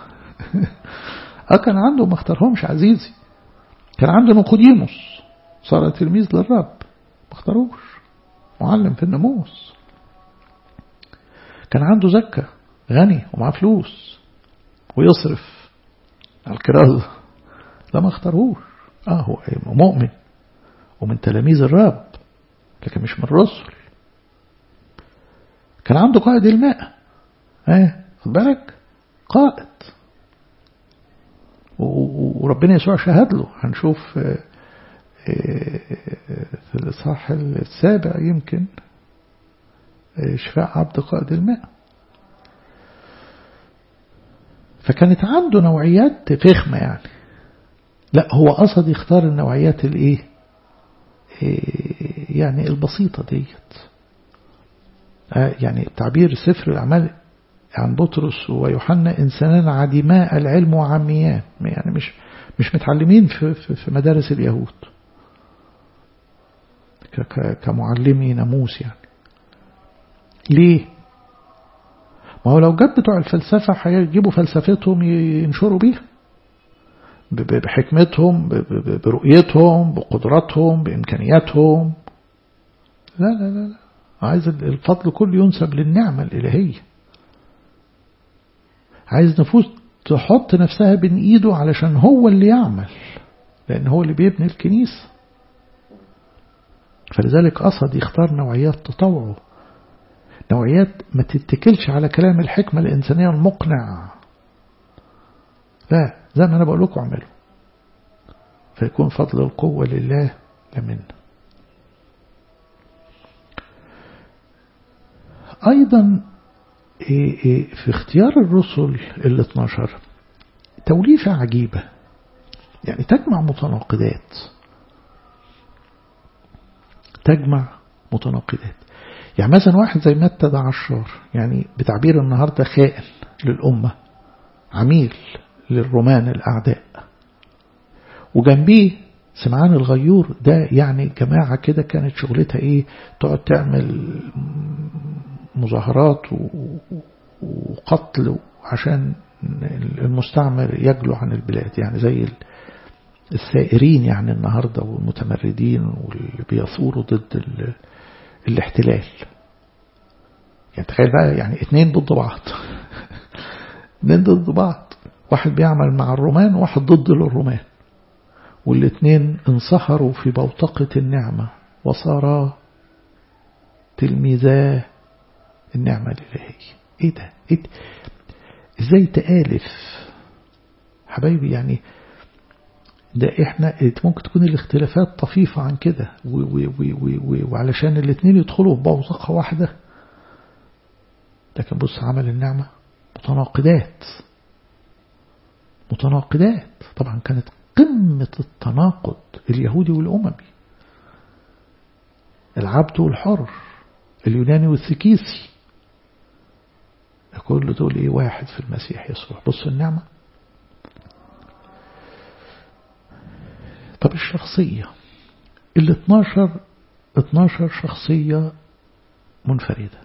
Speaker 1: اه كان عنده وما اختارهمش عزيزي كان عنده نقوديموس صار تلميذ للرب ما اختاروش معلم في الناموس كان عنده زكة غني ومعاه فلوس ويصرف على الكرازة لا ما اختاروش اه هو مؤمن ومن تلاميذ الرب لكن مش من الرسل كان عنده قائد الماء ايه خد بالك قائد وربنا يسوع شهد له هنشوف في الإصحاح السابع يمكن شفاء عبد قائد الماء فكانت عنده نوعيات فخمة يعني لا هو قصد يختار النوعيات الايه يعني البسيطة ديت يعني تعبير سفر الأعمال عن بطرس ويوحنا إنسانان عديماء العلم وعميان يعني مش مش متعلمين في, في, في مدارس اليهود كمعلمي ناموس يعني ليه ما هو لو جت بتوع الفلسفة هيجيبوا فلسفتهم ينشروا بيها بحكمتهم برؤيتهم بقدراتهم بإمكانياتهم لا لا لا لا عايز الفضل كله ينسب للنعمة الإلهية عايز نفوس تحط نفسها بين ايده علشان هو اللي يعمل لان هو اللي بيبني الكنيسة فلذلك قصد يختار نوعيات تطوعه نوعيات ما تتكلش على كلام الحكمة الإنسانية المقنع لا زي ما أنا بقول لكم اعملوا فيكون فضل القوة لله لمنا أيضا في اختيار الرسل ال 12 توليفة عجيبة يعني تجمع متناقضات تجمع متناقضات يعني مثلا واحد زي متى ده عشار يعني بتعبير النهاردة خائن للأمة عميل للرومان الأعداء وجنبيه سمعان الغيور ده يعني جماعة كده كانت شغلتها ايه تقعد تعمل مظاهرات وقتل عشان المستعمر يجلو عن البلاد يعني زي الثائرين يعني النهاردة والمتمردين واللي بيثوروا ضد الاحتلال يعني تخيل بقى يعني اتنين ضد بعض اتنين ضد بعض واحد بيعمل مع الرومان وواحد ضد الرومان والاثنين انصهروا في بوتقة النعمة وصارا تلميذا النعمة الإلهية ايه ده ايه ده ازاي تآلف حبايبي يعني ده احنا ممكن تكون الاختلافات طفيفة عن كده وعلشان الاثنين يدخلوا في بوتقة واحدة لكن بص عمل النعمة متناقضات متناقضات طبعا كانت قمة التناقض اليهودي والأممي العبد والحر اليوناني والسكيسي كل دول ايه واحد في المسيح يسوع بص النعمة طب الشخصية ال 12 12 شخصية منفردة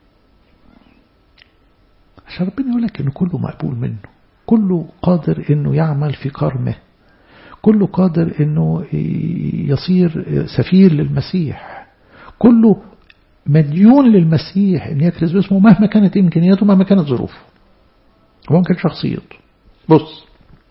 Speaker 1: عشان ربنا يقول لك ان كله مقبول منه كله قادر انه يعمل في كرمه كله قادر انه يصير سفير للمسيح كله مديون للمسيح ان يكرز باسمه مهما كانت امكانياته مهما كانت ظروفه ممكن شخصيته بص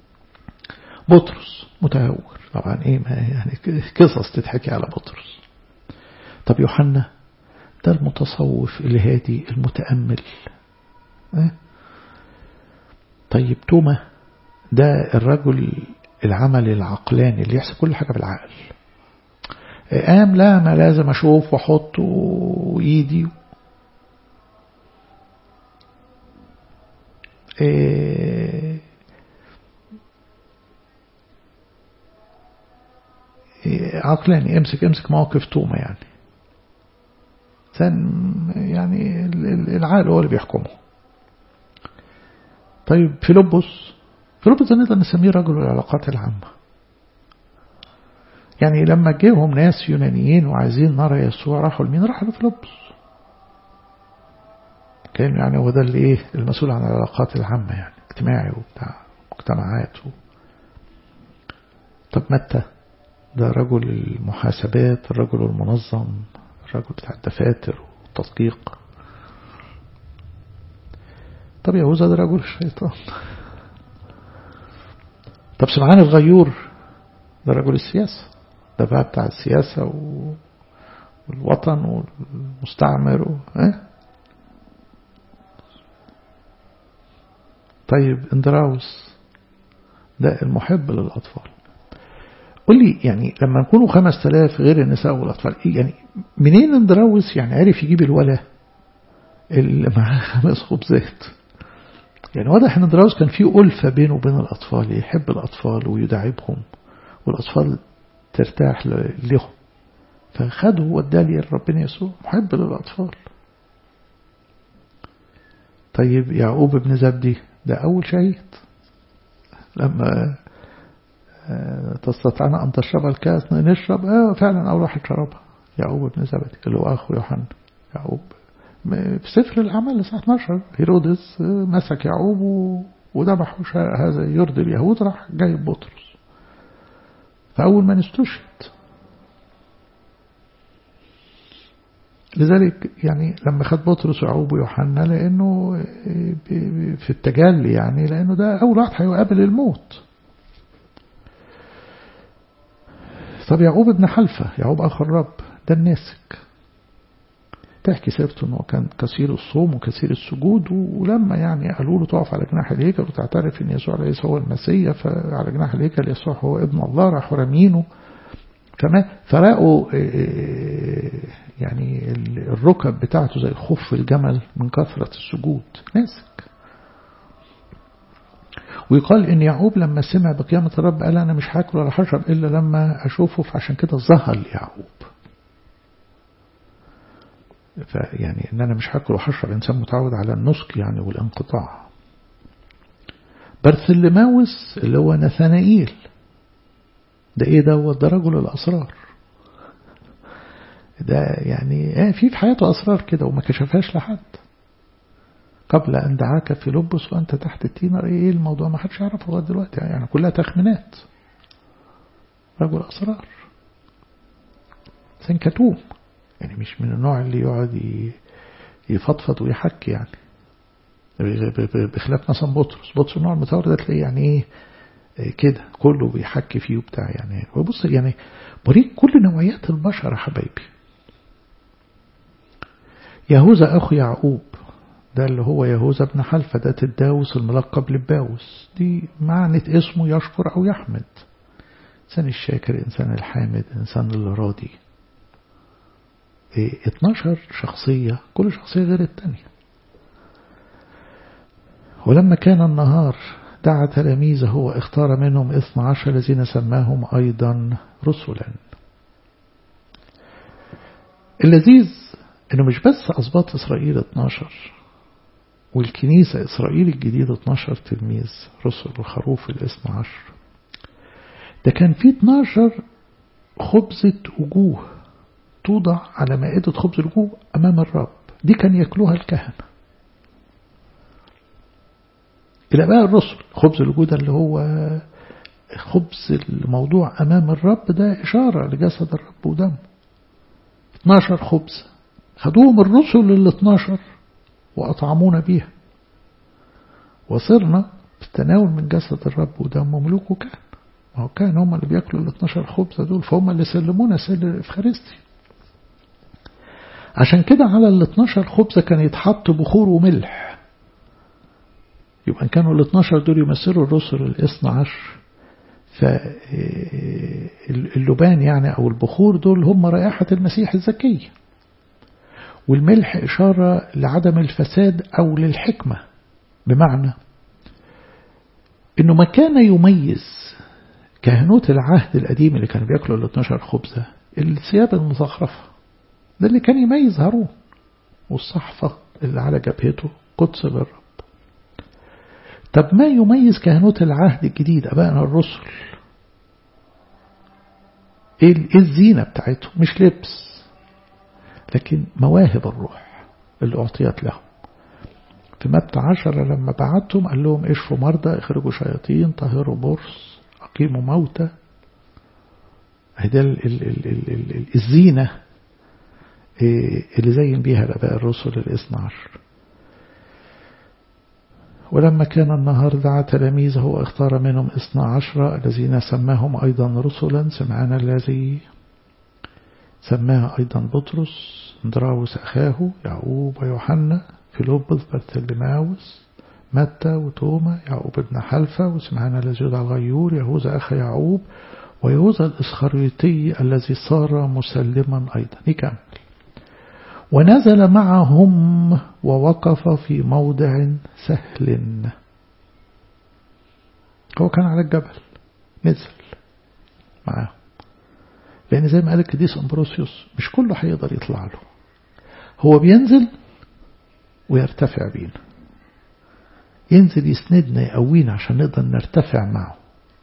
Speaker 1: بطرس متهور طبعا ايه ما يعني قصص تتحكي على بطرس طب يوحنا ده المتصوف الهادي المتأمل إيه؟ طيب توما ده الرجل العمل العقلاني اللي يحسب كل حاجة بالعقل قام لا ما لازم أشوف وأحط وإيدي إيه عقلاني امسك امسك موقف توما يعني يعني العقل هو اللي بيحكمه طيب فيلبس فيلبس نقدر نسميه رجل العلاقات العامة يعني لما جيهم ناس يونانيين وعايزين نرى يسوع راحوا لمين راحوا لفيلبس كان يعني هو ده اللي ايه المسؤول عن العلاقات العامة يعني اجتماعي وبتاع مجتمعات و... طب متى ده رجل المحاسبات الرجل المنظم الرجل بتاع الدفاتر والتدقيق طب يهوذا ده رجل الشيطان طب سمعان الغيور ده رجل السياسة ده بقى بتاع السياسة و... والوطن والمستعمر و... اه؟ طيب اندراوس ده المحب للأطفال قل لي يعني لما نكونوا خمس تلاف غير النساء والأطفال يعني منين اندراوس يعني عرف يجيب الولا اللي معاه خمس خبزات يعني واضح ان اندراوس كان في ألفة بينه وبين الأطفال يحب الأطفال ويداعبهم والأطفال ترتاح لهم فخده وداه لي ربنا يسوع محب للأطفال طيب يعقوب بن زبدي ده أول شهيد لما تستطيعنا أن تشرب الكاس نشرب آه فعلا أول واحد شربها يعقوب بن زبدي اللي هو أخو يوحنا يعقوب في سفر الأعمال الساعة 12 هيرودس مسك يعقوب وذبحه هذا يرضي اليهود راح جايب بطرس فأول من استشهد لذلك يعني لما خد بطرس ويعقوب ويوحنا لأنه في التجلي يعني لأنه ده أول واحد هيقابل الموت طب يعقوب ابن حلفة يعقوب أخو الرب ده الناسك تحكي سيرته أنه كان كثير الصوم وكثير السجود ولما يعني قالوا له تقف على جناح الهيكل وتعترف أن يسوع ليس هو المسيح فعلى جناح الهيكل يسوع هو ابن الله راحوا رامينه فما فرقوا يعني الركب بتاعته زي خف الجمل من كثرة السجود ناسك ويقال ان يعقوب لما سمع بقيامة الرب قال انا مش هاكل ولا هشرب الا لما اشوفه فعشان كده ظهر ليعقوب فيعني ان انا مش هاكل وهشرب انسان متعود على النسك يعني والانقطاع برثلماوس اللي هو نثنائيل ده ايه دوت ده رجل الاسرار ده يعني اه في في حياته اسرار كده وما كشفهاش لحد قبل أن دعاك في لبس وأنت تحت التينر إيه الموضوع ما حدش يعرفه لغاية دلوقتي يعني كلها تخمينات رجل أسرار إنسان كتوم يعني مش من النوع اللي يقعد يفضفض ويحكي يعني بخلاف مثلا بطرس بطرس النوع المتورد ده تلاقيه يعني ايه كده كله بيحكي فيه وبتاع يعني وبص يعني بريك كل نوعيات البشر يا حبايبي يهوذا أخو يعقوب ده اللي هو يهوذا بن حلفة ده تداوس الملقب للباوس دي معنى اسمه يشكر أو يحمد إنسان الشاكر إنسان الحامد إنسان الراضي إيه 12 شخصية كل شخصية غير التانية ولما كان النهار دعا تلاميذه واختار منهم اثنى عشر الذين سماهم أيضا رسلا اللذيذ انه مش بس أسباط إسرائيل 12 والكنيسة إسرائيل الجديد 12 تلميذ رسل الخروف الاثنى عشر ده كان في 12 خبزة وجوه توضع على مائدة خبز الوجوه أمام الرب دي كان يأكلوها الكهنة إلى بقى الرسل خبز الوجوه ده اللي هو خبز الموضوع أمام الرب ده إشارة لجسد الرب ودمه 12 خبز خدوهم الرسل ال 12 وأطعمونا بيها وصرنا في التناول من جسد الرب ودمه ملوكه كان ما هو كان هم اللي بياكلوا ال 12 خبزة دول فهم اللي سلمونا سر الإفخارستي عشان كده على ال 12 خبزة كان يتحط بخور وملح يبقى كانوا ال 12 دول يمثلوا الرسل الاثنى عشر فاللبان يعني أو البخور دول هم رائحة المسيح الزكية والملح إشارة لعدم الفساد أو للحكمة بمعنى إنه ما كان يميز كهنوت العهد القديم اللي كانوا بياكلوا ال 12 خبزة الثياب المزخرفة ده اللي كان يميز هارون والصحفة اللي على جبهته قدس للرب طب ما يميز كهنوت العهد الجديد أبائنا الرسل ايه الزينة بتاعتهم مش لبس لكن مواهب الروح اللي أعطيت لهم في متى عشرة لما بعتهم قال لهم اشفوا مرضى اخرجوا شياطين طهروا برص أقيموا موتى ده الزينة اللي زين بيها الأباء الرسل الاثنى عشر ولما كان النهار دعا تلاميذه واختار منهم اثنى عشر الذين سماهم أيضا رسلا سمعان الذي سماه أيضا بطرس اندراوس أخاه يعقوب ويوحنا فيلبس برتلماوس متى وتوما يعقوب بن حلفة وسمعان الذي يدعى الغيور يهوذا أخ يعقوب ويهوذا الإسخريوطي الذي صار مسلما أيضا يكمل ونزل معهم ووقف في موضع سهل هو كان على الجبل نزل معاهم لأن زي ما قال القديس أمبروسيوس مش كله هيقدر يطلع له هو بينزل ويرتفع بينا ينزل يسندنا يقوينا عشان نقدر نرتفع معه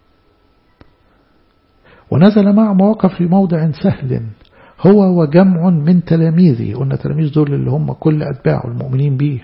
Speaker 1: ونزل معهم ووقف في موضع سهل هو وجمع من تلاميذه قلنا تلاميذ دول اللي هم كل أتباعه المؤمنين به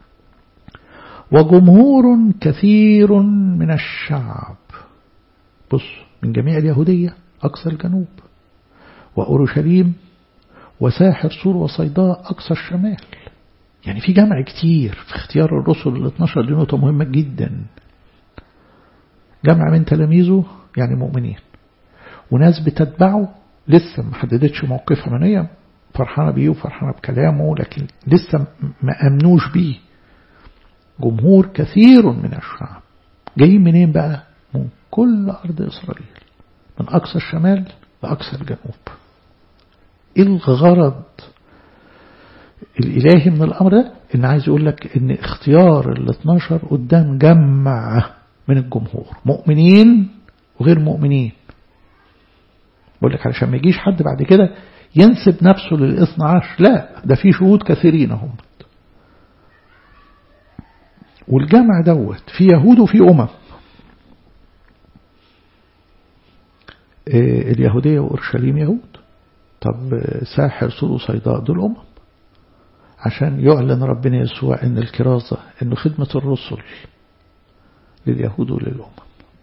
Speaker 1: وجمهور كثير من الشعب بص من جميع اليهودية أقصى الجنوب وأورشليم وساحر سور وصيداء أقصى الشمال يعني في جمع كتير في اختيار الرسل ال 12 دي نقطة مهمة جدا جمع من تلاميذه يعني مؤمنين وناس بتتبعه لسه ما حددتش موقفها من هي فرحانة بيه وفرحانة بكلامه لكن لسه ما أمنوش بيه جمهور كثير من الشعب جايين منين بقى من كل أرض إسرائيل من أقصى الشمال لأقصى الجنوب إيه الغرض الإلهي من الأمر ده إن عايز يقول لك إن اختيار ال 12 قدام جمع من الجمهور مؤمنين وغير مؤمنين بقول لك علشان ما يجيش حد بعد كده ينسب نفسه للاثنى عشر لا ده في شهود كثيرين هم والجمع دوت في يهود وفي أمم اليهودية وأورشليم يهود طب ساحر سور وصيداء دول أمم عشان يعلن ربنا يسوع ان الكرازة انه خدمة الرسل لليهود وللأمم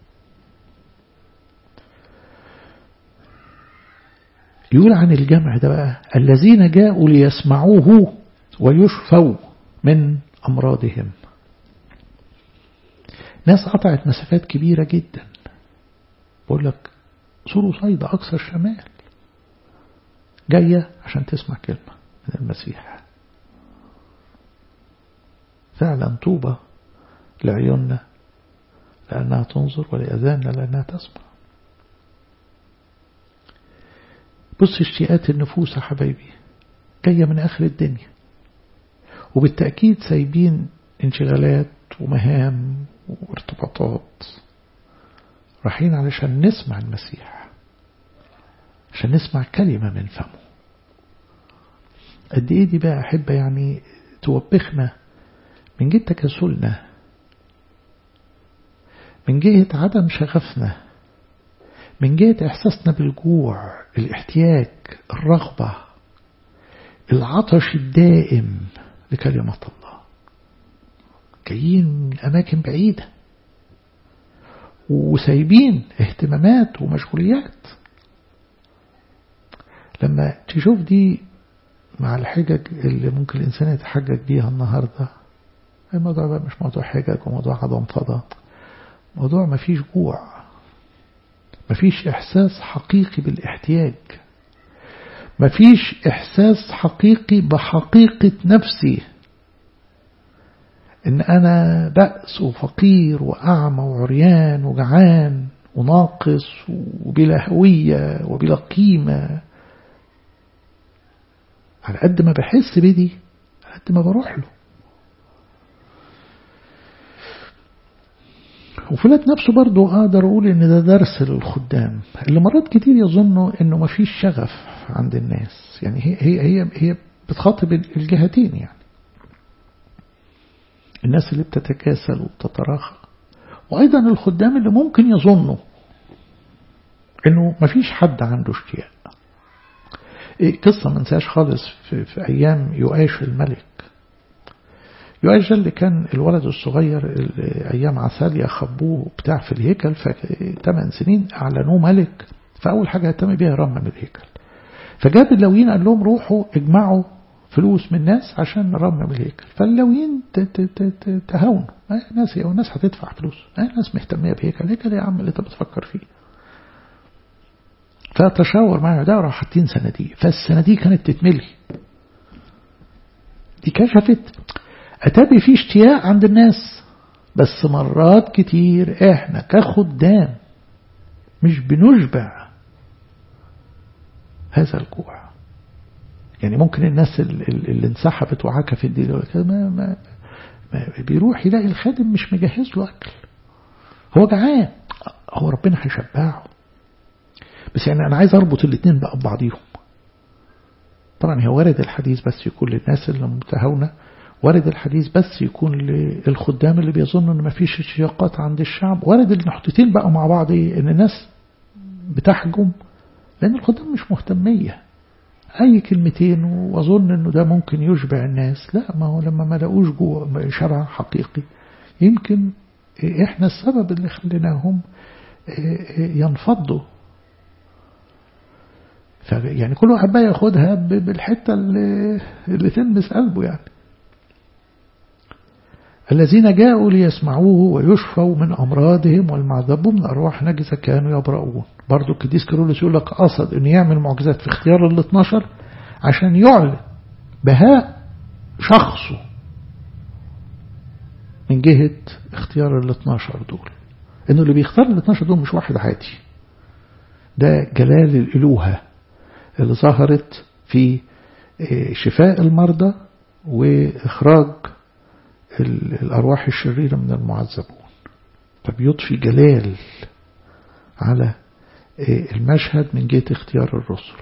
Speaker 1: يقول عن الجمع ده بقى الذين جاءوا ليسمعوه ويشفوا من أمراضهم ناس قطعت مسافات كبيرة جدا بقول لك سور صيدا أقصى الشمال جاية عشان تسمع كلمة من المسيح فعلا طوبة لعيوننا لأنها تنظر ولأذاننا لأنها تسمع بص اشتياقات النفوس يا حبايبي جاية من آخر الدنيا وبالتأكيد سايبين انشغالات ومهام وارتباطات رايحين علشان نسمع المسيح عشان نسمع كلمة من فمه قد ايه دي بقى أحبة يعني توبخنا من جهة تكاسلنا من جهة عدم شغفنا من جهة إحساسنا بالجوع الاحتياج الرغبة العطش الدائم لكلمة الله جايين من أماكن بعيدة وسايبين اهتمامات ومشغوليات لما تشوف دي مع الحجج اللي ممكن الإنسان يتحجج بيها النهاردة الموضوع بقى مش موضوع حجج وموضوع عدم فضاء موضوع مفيش جوع مفيش إحساس حقيقي بالاحتياج مفيش إحساس حقيقي بحقيقة نفسي إن أنا بأس وفقير وأعمى وعريان وجعان وناقص وبلا هوية وبلا قيمة على قد ما بحس بدي على قد ما بروح له وفي ذات نفسه برضو أقدر أقول إن ده درس للخدام اللي مرات كتير يظنوا إنه ما فيش شغف عند الناس يعني هي هي هي, هي بتخاطب الجهتين يعني الناس اللي بتتكاسل وبتتراخى وأيضا الخدام اللي ممكن يظنوا إنه ما فيش حد عنده اشتياق إيه قصة ما نساش خالص في, في أيام يؤاش الملك يؤاش اللي كان الولد الصغير أيام عساليا خبوه بتاع في الهيكل فثمان سنين أعلنوه ملك فأول حاجة اهتم بيها رمم الهيكل فجاب اللويين قال لهم روحوا اجمعوا فلوس من الناس عشان نرمم الهيكل فاللويين تهاونوا الناس هي والناس هتدفع فلوس الناس مهتمية بهيكل هيكل يا عم اللي انت بتفكر فيه فتشاور معنا ده وراح حاطين صناديق فالصناديق كانت تتملي دي كشفت أتابي في اشتياق عند الناس بس مرات كتير احنا كخدام مش بنشبع هذا الجوع يعني ممكن الناس اللي انسحبت وعكفت دي ما, ما, ما بيروح يلاقي الخادم مش مجهز له أكل هو جعان هو ربنا هيشبعه بس يعني أنا عايز أربط الاثنين بقى ببعضيهم طبعا هو وارد الحديث بس يكون للناس اللي متهاونة وارد الحديث بس يكون للخدام اللي بيظنوا ان مفيش اشتياقات عند الشعب وارد النحطتين بقى مع بعض ايه ان الناس بتحجم لان الخدام مش مهتمية اي كلمتين واظن انه ده ممكن يشبع الناس لا ما هو لما ما لقوش جوه شرع حقيقي يمكن احنا السبب اللي خليناهم ينفضوا يعني كل واحد بقى ياخدها بالحتة اللي, اللي تلمس قلبه يعني الذين جاءوا ليسمعوه ويشفوا من أمراضهم والمعذبوا من أرواح نجسة كانوا يبرؤون برضو القديس كيرلس يقول لك قصد أن يعمل معجزات في اختيار ال 12 عشان يعلن بهاء شخصه من جهة اختيار ال 12 دول انه اللي بيختار ال 12 دول مش واحد عادي ده جلال الإلوهة اللي ظهرت في شفاء المرضى وإخراج الأرواح الشريرة من المعذبون فبيضفي جلال على المشهد من جهة اختيار الرسل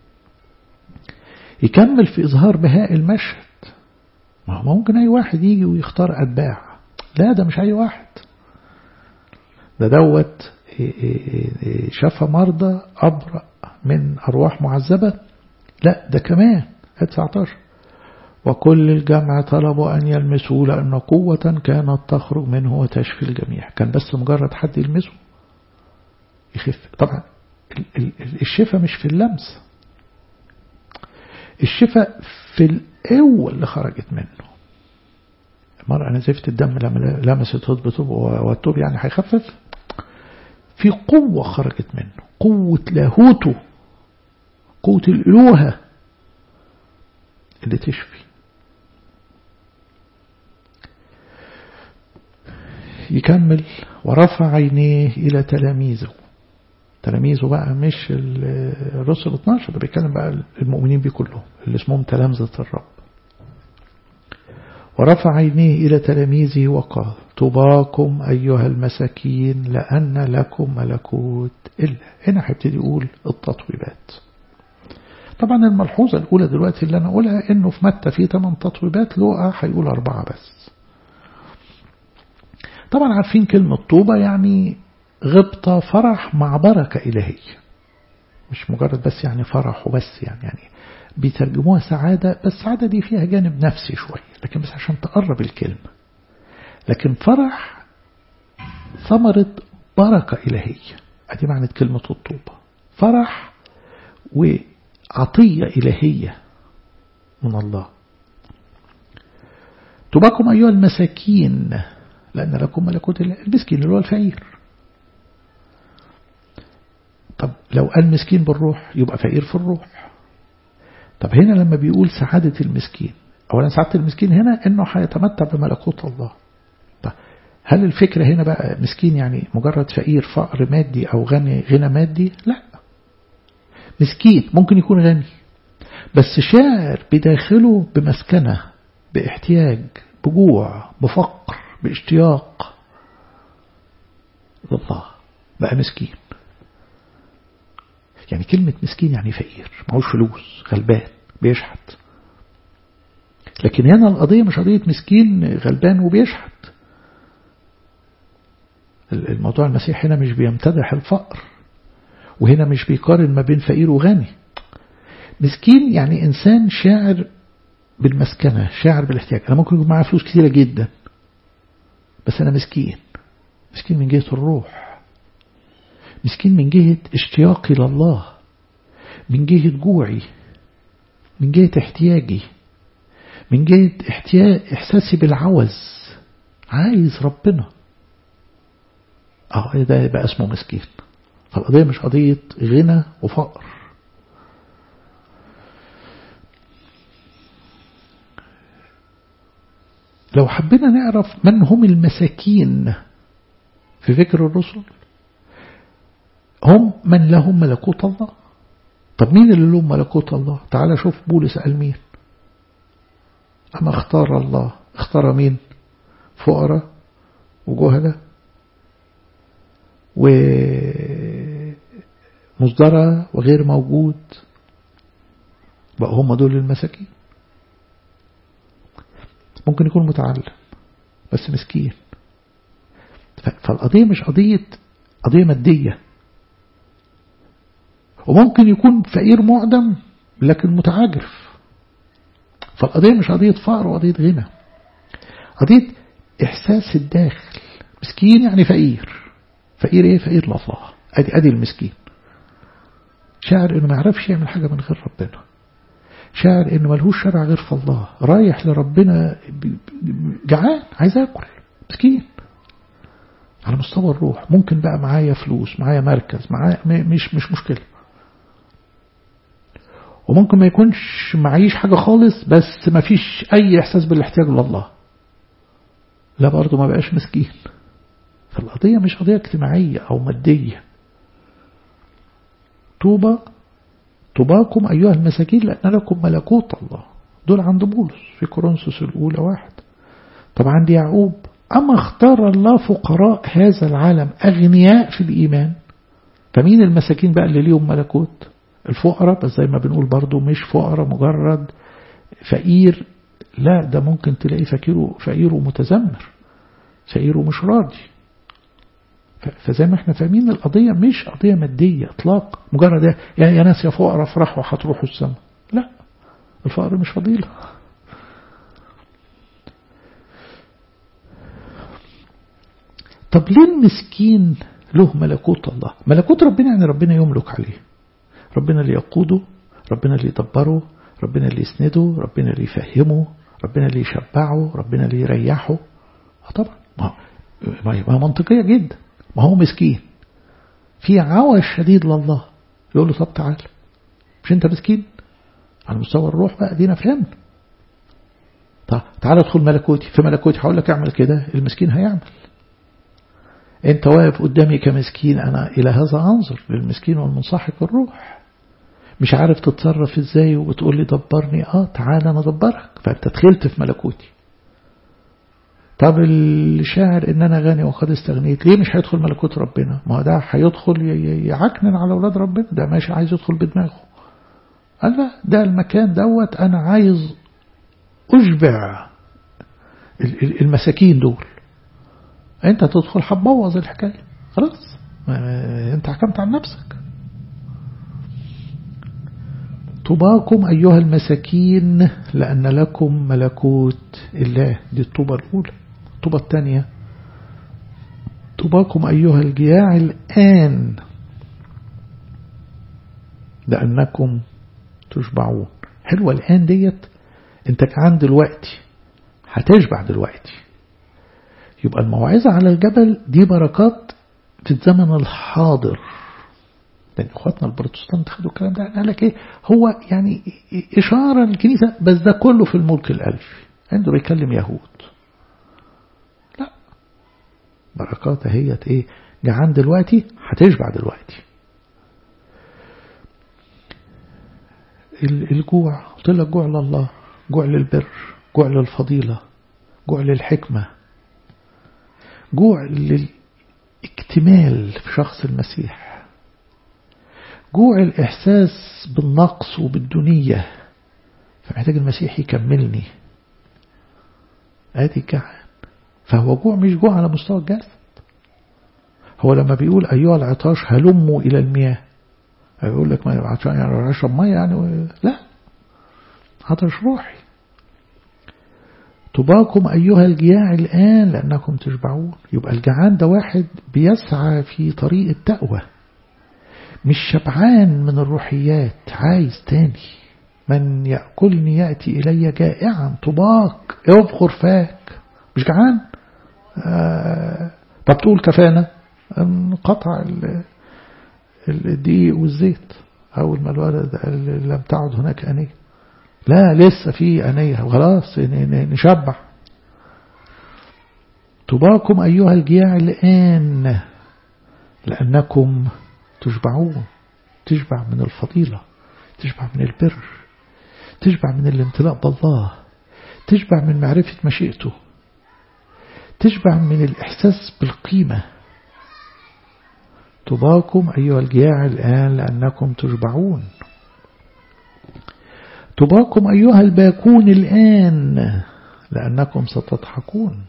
Speaker 1: يكمل في إظهار بهاء المشهد ما ممكن أي واحد يجي ويختار أتباع لا ده مش أي واحد ده دوت شفى مرضى أبرأ من أرواح معذبة لا ده كمان 19 وكل الجمع طلبوا أن يلمسوه لأن قوة كانت تخرج منه وتشفي الجميع كان بس مجرد حد يلمسه يخف طبعا الشفاء مش في اللمس الشفاء في القوة اللي خرجت منه المرأة نزفت الدم لما لمست هضبة والتوب يعني هيخفف في قوة خرجت منه قوة لاهوته قوة الإلوهة اللي تشفي يكمل ورفع عينيه إلى تلاميذه تلاميذه بقى مش الرسل 12 ده بيتكلم بقى المؤمنين بيه كلهم اللي اسمهم تلامذة الرب ورفع عينيه إلى تلاميذه وقال طباكم أيها المساكين لأن لكم ملكوت إلا هنا هيبتدي يقول التطويبات طبعا الملحوظة الأولى دلوقتي اللي أنا أقولها إنه في متى في 8 تطويبات لقى هيقول أربعة بس طبعا عارفين كلمة طوبة يعني غبطة فرح مع بركة إلهية مش مجرد بس يعني فرح وبس يعني يعني بيترجموها سعادة بس السعادة دي فيها جانب نفسي شوية لكن بس عشان تقرب الكلمة لكن فرح ثمرة بركة إلهية أدي معنى كلمة الطوبة فرح وعطية إلهية من الله طوباكم أيها المساكين لأن لكم ملكوت الله المسكين اللي هو الفقير طب لو قال مسكين بالروح يبقى فقير في الروح طب هنا لما بيقول سعادة المسكين أولا سعادة المسكين هنا إنه هيتمتع بملكوت الله طب هل الفكرة هنا بقى مسكين يعني مجرد فقير فقر مادي أو غني غنى مادي لا مسكين ممكن يكون غني بس شاعر بداخله بمسكنة باحتياج بجوع بفقر باشتياق لله بقى مسكين يعني كلمة مسكين يعني فقير معهوش فلوس غلبان بيشحت لكن هنا القضية مش قضية مسكين غلبان وبيشحت الموضوع المسيح هنا مش بيمتدح الفقر وهنا مش بيقارن ما بين فقير وغني مسكين يعني إنسان شاعر بالمسكنة شاعر بالاحتياج أنا ممكن يكون معايا فلوس كثيرة جدا بس أنا مسكين مسكين من جهة الروح مسكين من جهة اشتياقي لله من جهة جوعي من جهة احتياجي من جهة احتياج احساسي بالعوز عايز ربنا اه ده يبقى اسمه مسكين فالقضية مش قضية غنى وفقر لو حبينا نعرف من هم المساكين في فكر الرسل هم من لهم ملكوت الله طب مين اللي لهم ملكوت الله تعال شوف بولس قال مين أما اختار الله اختار مين فقراء وجهلة ومصدرة وغير موجود بقى هم دول المساكين ممكن يكون متعلم بس مسكين فالقضية مش قضية قضية مادية وممكن يكون فقير معدم لكن متعاجرف فالقضية مش قضية فقر وقضية غنى قضية إحساس الداخل مسكين يعني فقير فقير إيه فقير لله أدي أدي المسكين شاعر إنه ما يعرفش يعمل حاجة من غير ربنا شاعر إنه ملهوش شرع غير في الله رايح لربنا جعان عايز أكل مسكين على مستوى الروح ممكن بقى معايا فلوس معايا مركز معايا مش مش مشكلة وممكن ما يكونش معيش حاجة خالص بس ما فيش أي إحساس بالاحتياج لله لا برضه ما بقاش مسكين فالقضية مش قضية اجتماعية أو مادية طوبى طوباكم أيها المساكين لأن لكم ملكوت الله دول عند بولس في كورنثوس الأولى واحد طب عند يعقوب أما اختار الله فقراء هذا العالم أغنياء في الإيمان فمين المساكين بقى اللي ليهم ملكوت الفقراء بس زي ما بنقول برضو مش فقراء مجرد فقير لا ده ممكن تلاقي فقيره فقير ومتذمر فقير ومش راضي فزي ما احنا فاهمين القضية مش قضية مادية اطلاق مجرد يعني يا ناس يا فقراء افرحوا هتروحوا السماء لا الفقر مش فضيلة طب ليه المسكين له ملكوت الله ملكوت ربنا يعني ربنا يملك عليه ربنا اللي يقوده ربنا اللي يدبره ربنا اللي يسنده ربنا اللي يفهمه ربنا اللي يشبعه ربنا اللي يريحه طبعا ما منطقية جدا ما هو مسكين في عوش شديد لله يقول له طب تعال مش انت مسكين على مستوى الروح بقى دينا فهمنا طب تعال ادخل ملكوتي في ملكوتي هقول لك اعمل كده المسكين هيعمل انت واقف قدامي كمسكين انا الى هذا انظر للمسكين والمنصحك الروح مش عارف تتصرف ازاي وبتقول لي دبرني اه تعال انا ادبرك فانت دخلت في ملكوتي طب الشاعر ان انا غني وقد استغنيت ليه مش هيدخل ملكوت ربنا ما ده هيدخل يعكنن على اولاد ربنا ده ماشي عايز يدخل بدماغه قال لا ده المكان دوت انا عايز اشبع المساكين دول انت تدخل هتبوظ الحكاية خلاص انت حكمت عن نفسك طوباكم أيها المساكين لأن لكم ملكوت الله دي الطوبة الأولى الطوبة الثانية طوباكم أيها الجياع الآن لأنكم تشبعون حلوة الآن ديت انت كعان دلوقتي هتشبع دلوقتي يبقى الموعظة على الجبل دي بركات في الزمن الحاضر لأن إخواتنا البروتستانت خدوا الكلام ده قال لك إيه هو يعني إشارة للكنيسة بس ده كله في الملك الألفي عنده بيكلم يهود لا بركات هيت إيه جعان دلوقتي هتشبع دلوقتي الجوع قلت لك جوع لله جوع للبر جوع للفضيلة جوع للحكمة جوع للاكتمال في شخص المسيح جوع الإحساس بالنقص وبالدنية فمحتاج المسيح يكملني ادي الجعان فهو جوع مش جوع على مستوى الجسد هو لما بيقول أيها العطاش هلموا إلى المياه يقول لك ما عشان يعني اشرب ميه يعني لا عطش روحي طباكم أيها الجياع الآن لأنكم تشبعون يبقى الجعان ده واحد بيسعى في طريق التقوى مش شبعان من الروحيات عايز تاني من يأكلني يأتي إلي جائعا طباك يبخر فاك مش جعان آه طب تقول كفانا انقطع الدقيق والزيت أول ما الولد لم تعد هناك أنية لا لسه في أنية خلاص نشبع طباكم أيها الجياع الآن لأنكم تشبعون تشبع من الفضيلة تشبع من البر تشبع من الامتلاء بالله تشبع من معرفة مشيئته تشبع من الإحساس بالقيمة طباكم أيها الجياع الآن لأنكم تشبعون طباكم أيها الباكون الآن لأنكم ستضحكون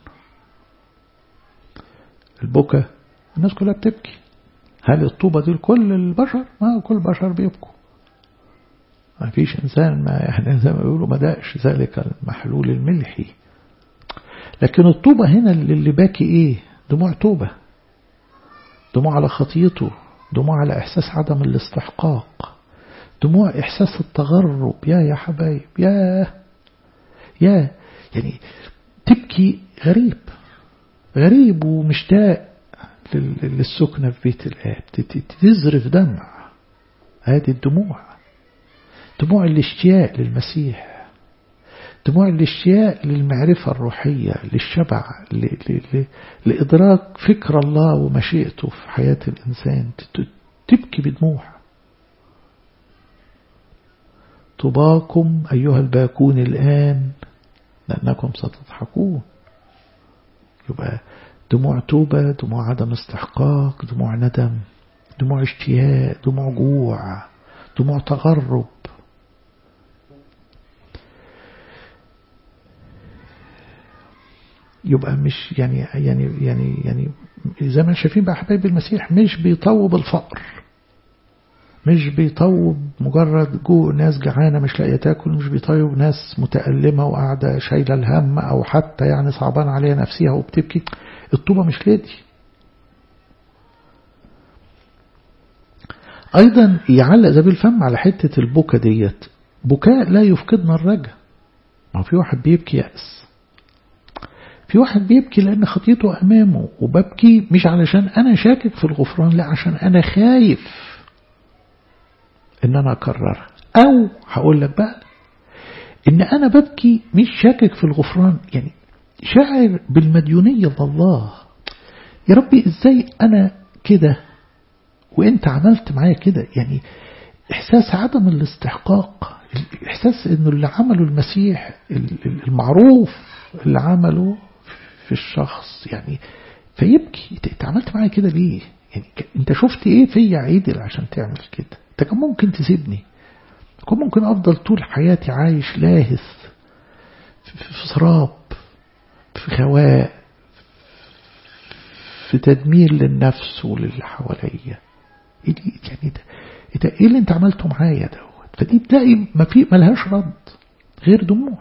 Speaker 1: البكا الناس كلها بتبكي هل الطوبة دي لكل البشر؟ ما كل البشر بيبكوا ما فيش إنسان ما يعني زي ما بيقولوا ما داقش ذلك المحلول الملحي لكن الطوبة هنا اللي باكي إيه دموع توبة دموع على خطيته دموع على إحساس عدم الاستحقاق دموع إحساس التغرب يا يا حبايب يا يا يعني تبكي غريب غريب ومشتاق للسكنة في بيت الآب تزرف دمع هذه الدموع دموع الاشتياق للمسيح دموع الاشتياق للمعرفة الروحية للشبع لإدراك فكر الله ومشيئته في حياة الإنسان تبكي بدموع طباكم أيها الباكون الآن لأنكم ستضحكون يبقى دموع توبة دموع عدم استحقاق دموع ندم دموع اشتياق دموع جوع دموع تغرب يبقى مش يعني يعني يعني يعني زي ما شايفين بقى حبايب المسيح مش بيطوب الفقر مش بيطوب مجرد جو ناس جعانة مش لاقية تاكل مش بيطيب ناس متألمة وقاعدة شايلة الهم أو حتى يعني صعبان عليها نفسها وبتبكي الطوبة مش لادي أيضا يعلق ذا بالفم على حتة البكا ديت بكاء لا يفقدنا الرجاء ما في واحد بيبكي يأس في واحد بيبكي لأن خطيته أمامه وببكي مش علشان أنا شاكك في الغفران لا عشان أنا خايف إن أنا أكررها أو هقول لك بقى إن أنا ببكي مش شاكك في الغفران يعني شاعر بالمديونية لله يا ربي إزاي أنا كده وإنت عملت معايا كده يعني إحساس عدم الاستحقاق إحساس إنه اللي عمله المسيح المعروف اللي عمله في الشخص يعني فيبكي انت عملت معايا كده ليه يعني انت شفت ايه فيا عيدل عشان تعمل كده انت كان ممكن تسيبني كان ممكن افضل طول حياتي عايش لاهث في سراب في خواء في تدمير للنفس وللي حواليا إيه يعني ده, ده ايه اللي انت عملته معايا دوت فدي بتلاقي ما في ملهاش رد غير دموع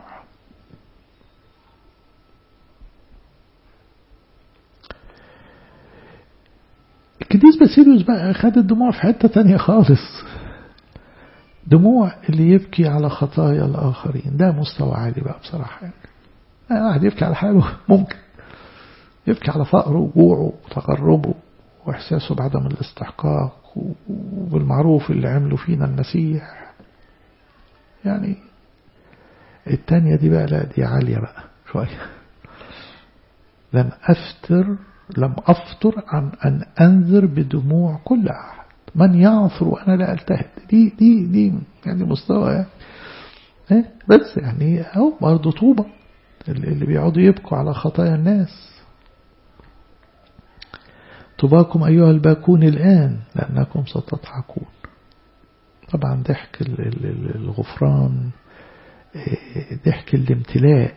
Speaker 1: القديس باسيليوس بقى خد الدموع في حتة تانية خالص دموع اللي يبكي على خطايا الآخرين ده مستوى عالي بقى بصراحة يعني واحد يبكي على حاله ممكن يبكي على فقره وجوعه وتغربه وإحساسه بعدم الاستحقاق وبالمعروف اللي عمله فينا المسيح يعني التانية دي بقى لا دي عالية بقى شوية لم أفتر لم أفطر عن أن أنذر بدموع كل أحد من يعثر وأنا لا ألتهد دي دي دي يعني مستوى يعني بس يعني أهو برضه طوبة اللي بيقعدوا يبكوا على خطايا الناس طباكم أيها الباكون الآن لأنكم ستضحكون طبعا ضحك الغفران ضحك الامتلاء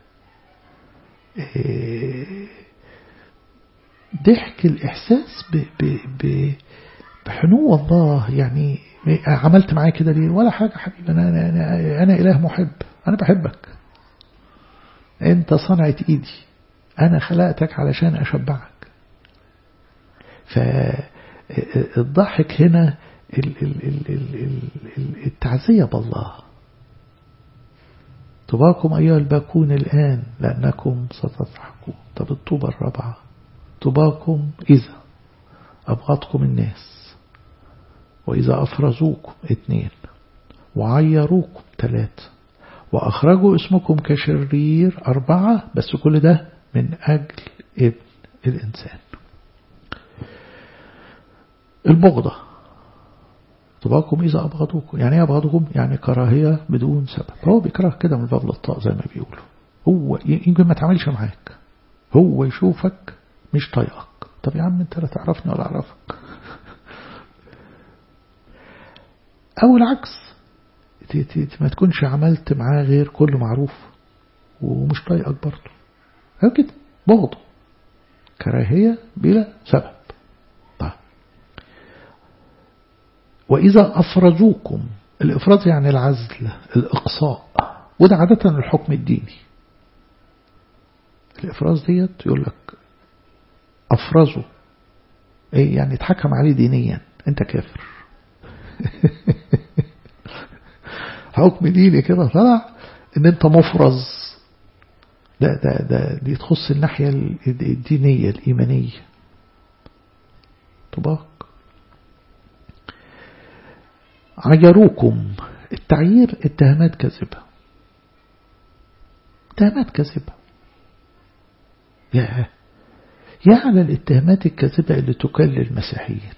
Speaker 1: ضحك الإحساس ب ب ب بحنو الله يعني عملت معايا كده ليه ولا حاجة حبيبي أنا, أنا, أنا, أنا إله محب أنا بحبك أنت صنعة إيدي أنا خلقتك علشان أشبعك فالضحك هنا التعزية بالله طباكم أيها الباكون الآن لأنكم ستضحكون طب الطوبة الرابعة طباكم إذا أبغضكم الناس وإذا أفرزوكم اثنين وعيروكم ثلاثة وأخرجوا اسمكم كشرير أربعة بس كل ده من أجل ابن الإنسان البغضة طباكم إذا أبغضوكم يعني إيه أبغضوكم يعني كراهية بدون سبب هو بيكره كده من باب الطاق زي ما بيقولوا هو يمكن ما تعملش معاك هو يشوفك مش طايقك طب يا عم انت لا تعرفني ولا اعرفك او العكس ما تكونش عملت معاه غير كله معروف ومش طايقك برضه هو كده بغضه كراهية بلا سبب طيب وإذا أفرزوكم الإفراز يعني العزل الإقصاء وده عادة الحكم الديني الإفراز ديت يقول لك أفرزه إيه يعني اتحكم عليه دينيا أنت كافر حكم ديني كده طلع ان انت مفرز ده ده ده دي تخص الناحية الدينية الإيمانية طباق عيروكم التعيير اتهامات كذبة اتهامات كذبة يا يا على الاتهامات الكاذبة اللي تكل المسيحيين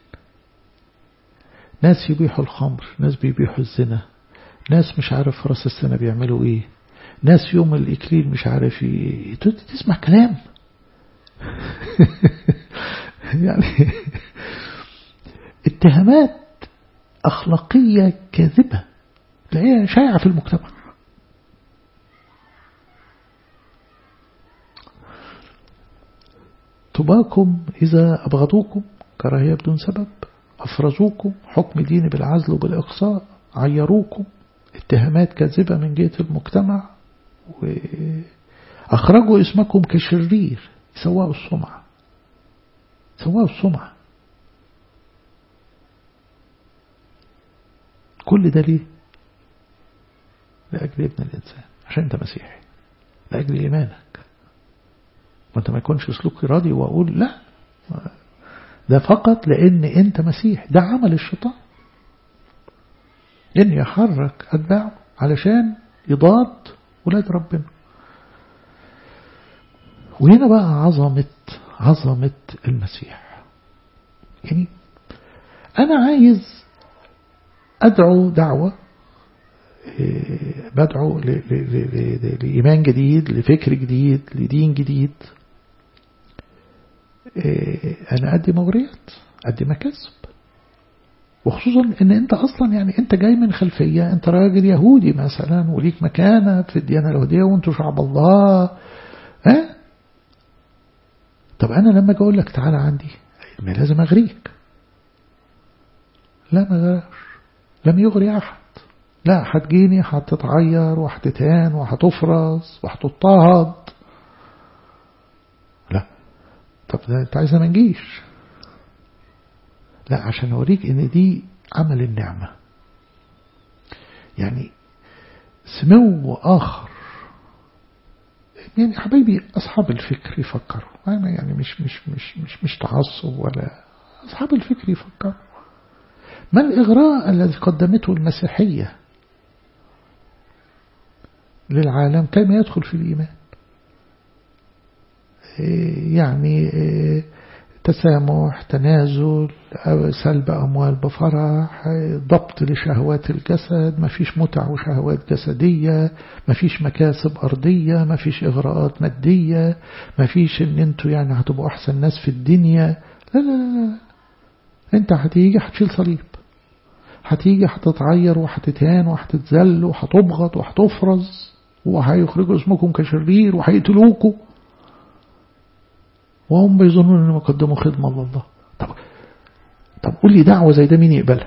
Speaker 1: ناس يبيحوا الخمر ناس بيبيحوا الزنا ناس مش عارف راس السنة بيعملوا ايه ناس يوم الإكليل مش عارف ايه تسمع كلام يعني اتهامات أخلاقية كاذبة تلاقيها شائعة في المجتمع طباكم إذا أبغضوكم كراهية بدون سبب أفرزوكم حكم ديني بالعزل وبالإقصاء عيروكم اتهامات كاذبة من جهة المجتمع وأخرجوا اسمكم كشرير سواء السمعة سواء السمعة كل ده ليه لأجل ابن الإنسان عشان أنت مسيحي لأجل إيمانك وانت ما يكونش سلوكي راضي وأقول لا ده فقط لأن أنت مسيح ده عمل الشيطان إن يحرك أتباعه علشان يضاد ولاد ربنا وهنا بقى عظمة عظمة المسيح يعني أنا عايز أدعو دعوة بدعو لإيمان جديد لفكر جديد لدين جديد أنا أدي مغريات أدي مكاسب وخصوصا ان انت اصلا يعني انت جاي من خلفية انت راجل يهودي مثلا وليك مكانة في الديانة اليهودية وانتوا شعب الله ها طب أنا لما أقول لك تعالى عندي ما لازم أغريك لا ما غيرش لم يغري أحد لا هتجيني هتتعير وهتتهان وهتفرز وهتضطهد لا طب ده انت عايزة ما نجيش لا عشان اوريك ان دي عمل النعمة يعني سمو آخر يعني حبايبي أصحاب الفكر يفكروا أنا يعني مش مش مش مش مش تعصب ولا أصحاب الفكر يفكروا ما الإغراء الذي قدمته المسيحية للعالم كما يدخل في الإيمان يعني تسامح تنازل سلب أموال بفرح ضبط لشهوات الجسد ما فيش متع وشهوات جسدية ما فيش مكاسب أرضية ما فيش إغراءات مادية ما فيش ان انتوا يعني هتبقوا أحسن ناس في الدنيا لا لا لا, لا. انت هتيجي هتشيل صليب هتيجي هتتعير وهتتهان وهتتذل وهتبغض وهتفرز وهيخرجوا اسمكم كشرير وهيقتلوكوا وهم بيظنون انهم قدموا خدمة لله طب طب قول لي دعوة زي ده مين يقبلها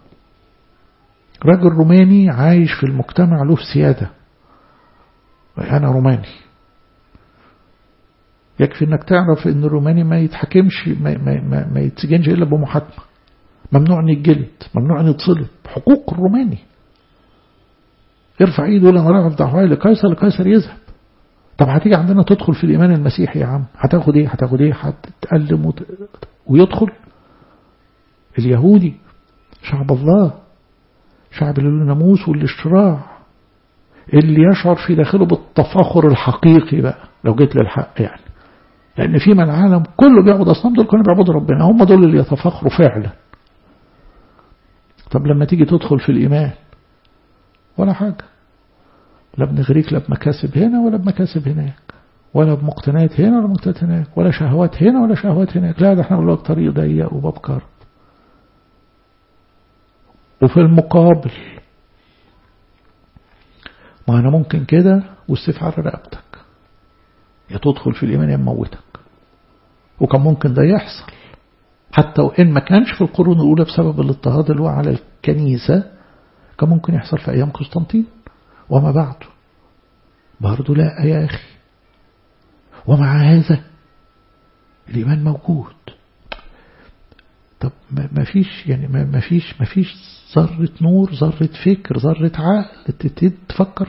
Speaker 1: راجل روماني عايش في المجتمع له سيادة أنا روماني يكفي انك تعرف ان الروماني ما يتحكمش ما, ما, ما, ما يتسجنش الا بمحاكمة ممنوع ان يتجلد ممنوع ان يتصلب حقوق الروماني يرفع ايده ولا انا رافع دعوة لقيصر لقيصر يذهب طب هتيجي عندنا تدخل في الإيمان المسيحي يا عم هتاخد ايه هتاخد ايه هتتألم وت... ويدخل اليهودي شعب الله شعب اللي له الناموس والاشتراع اللي يشعر في داخله بالتفاخر الحقيقي بقى لو جيت للحق يعني لأن في من العالم كله بيعبد أصنام دول كانوا بيعبدوا ربنا هم دول اللي يتفاخروا فعلا طب لما تيجي تدخل في الإيمان ولا حاجة لا بنغريك لا بمكاسب هنا ولا بمكاسب هناك ولا بمقتنيات هنا ولا بمقتنيات هناك ولا شهوات هنا ولا شهوات هناك لا ده احنا بنقول لك طريق ضيق وباب كرب وفي المقابل ما أنا ممكن كده والسيف على رقبتك يا تدخل في الإيمان يا موتك وكان ممكن ده يحصل حتى وإن ما كانش في القرون الأولى بسبب الاضطهاد اللي هو على الكنيسة كان ممكن يحصل في أيام قسطنطين وما بعده برضه لا يا أخي ومع هذا الإيمان موجود طب ما فيش يعني ما فيش ما فيش ذرة نور ذرة فكر ذرة عقل تفكر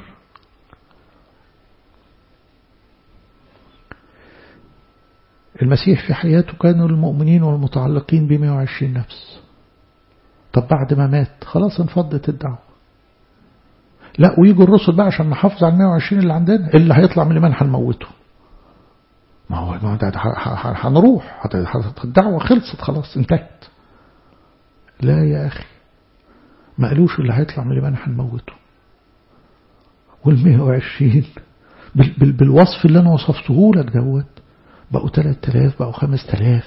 Speaker 1: المسيح في حياته كانوا المؤمنين والمتعلقين ب 120 نفس طب بعد ما مات خلاص انفضت الدعوة لا ويجوا الرسل بقى عشان نحافظ على 120 اللي عندنا اللي هيطلع من الإيمان هنموته ما هو ما ده هنروح الدعوة خلصت خلاص انتهت لا يا أخي ما قالوش اللي هيطلع من الإيمان هنموته وال 120 بال بال بالوصف اللي أنا وصفته لك دوت بقوا 3000 بقوا 5000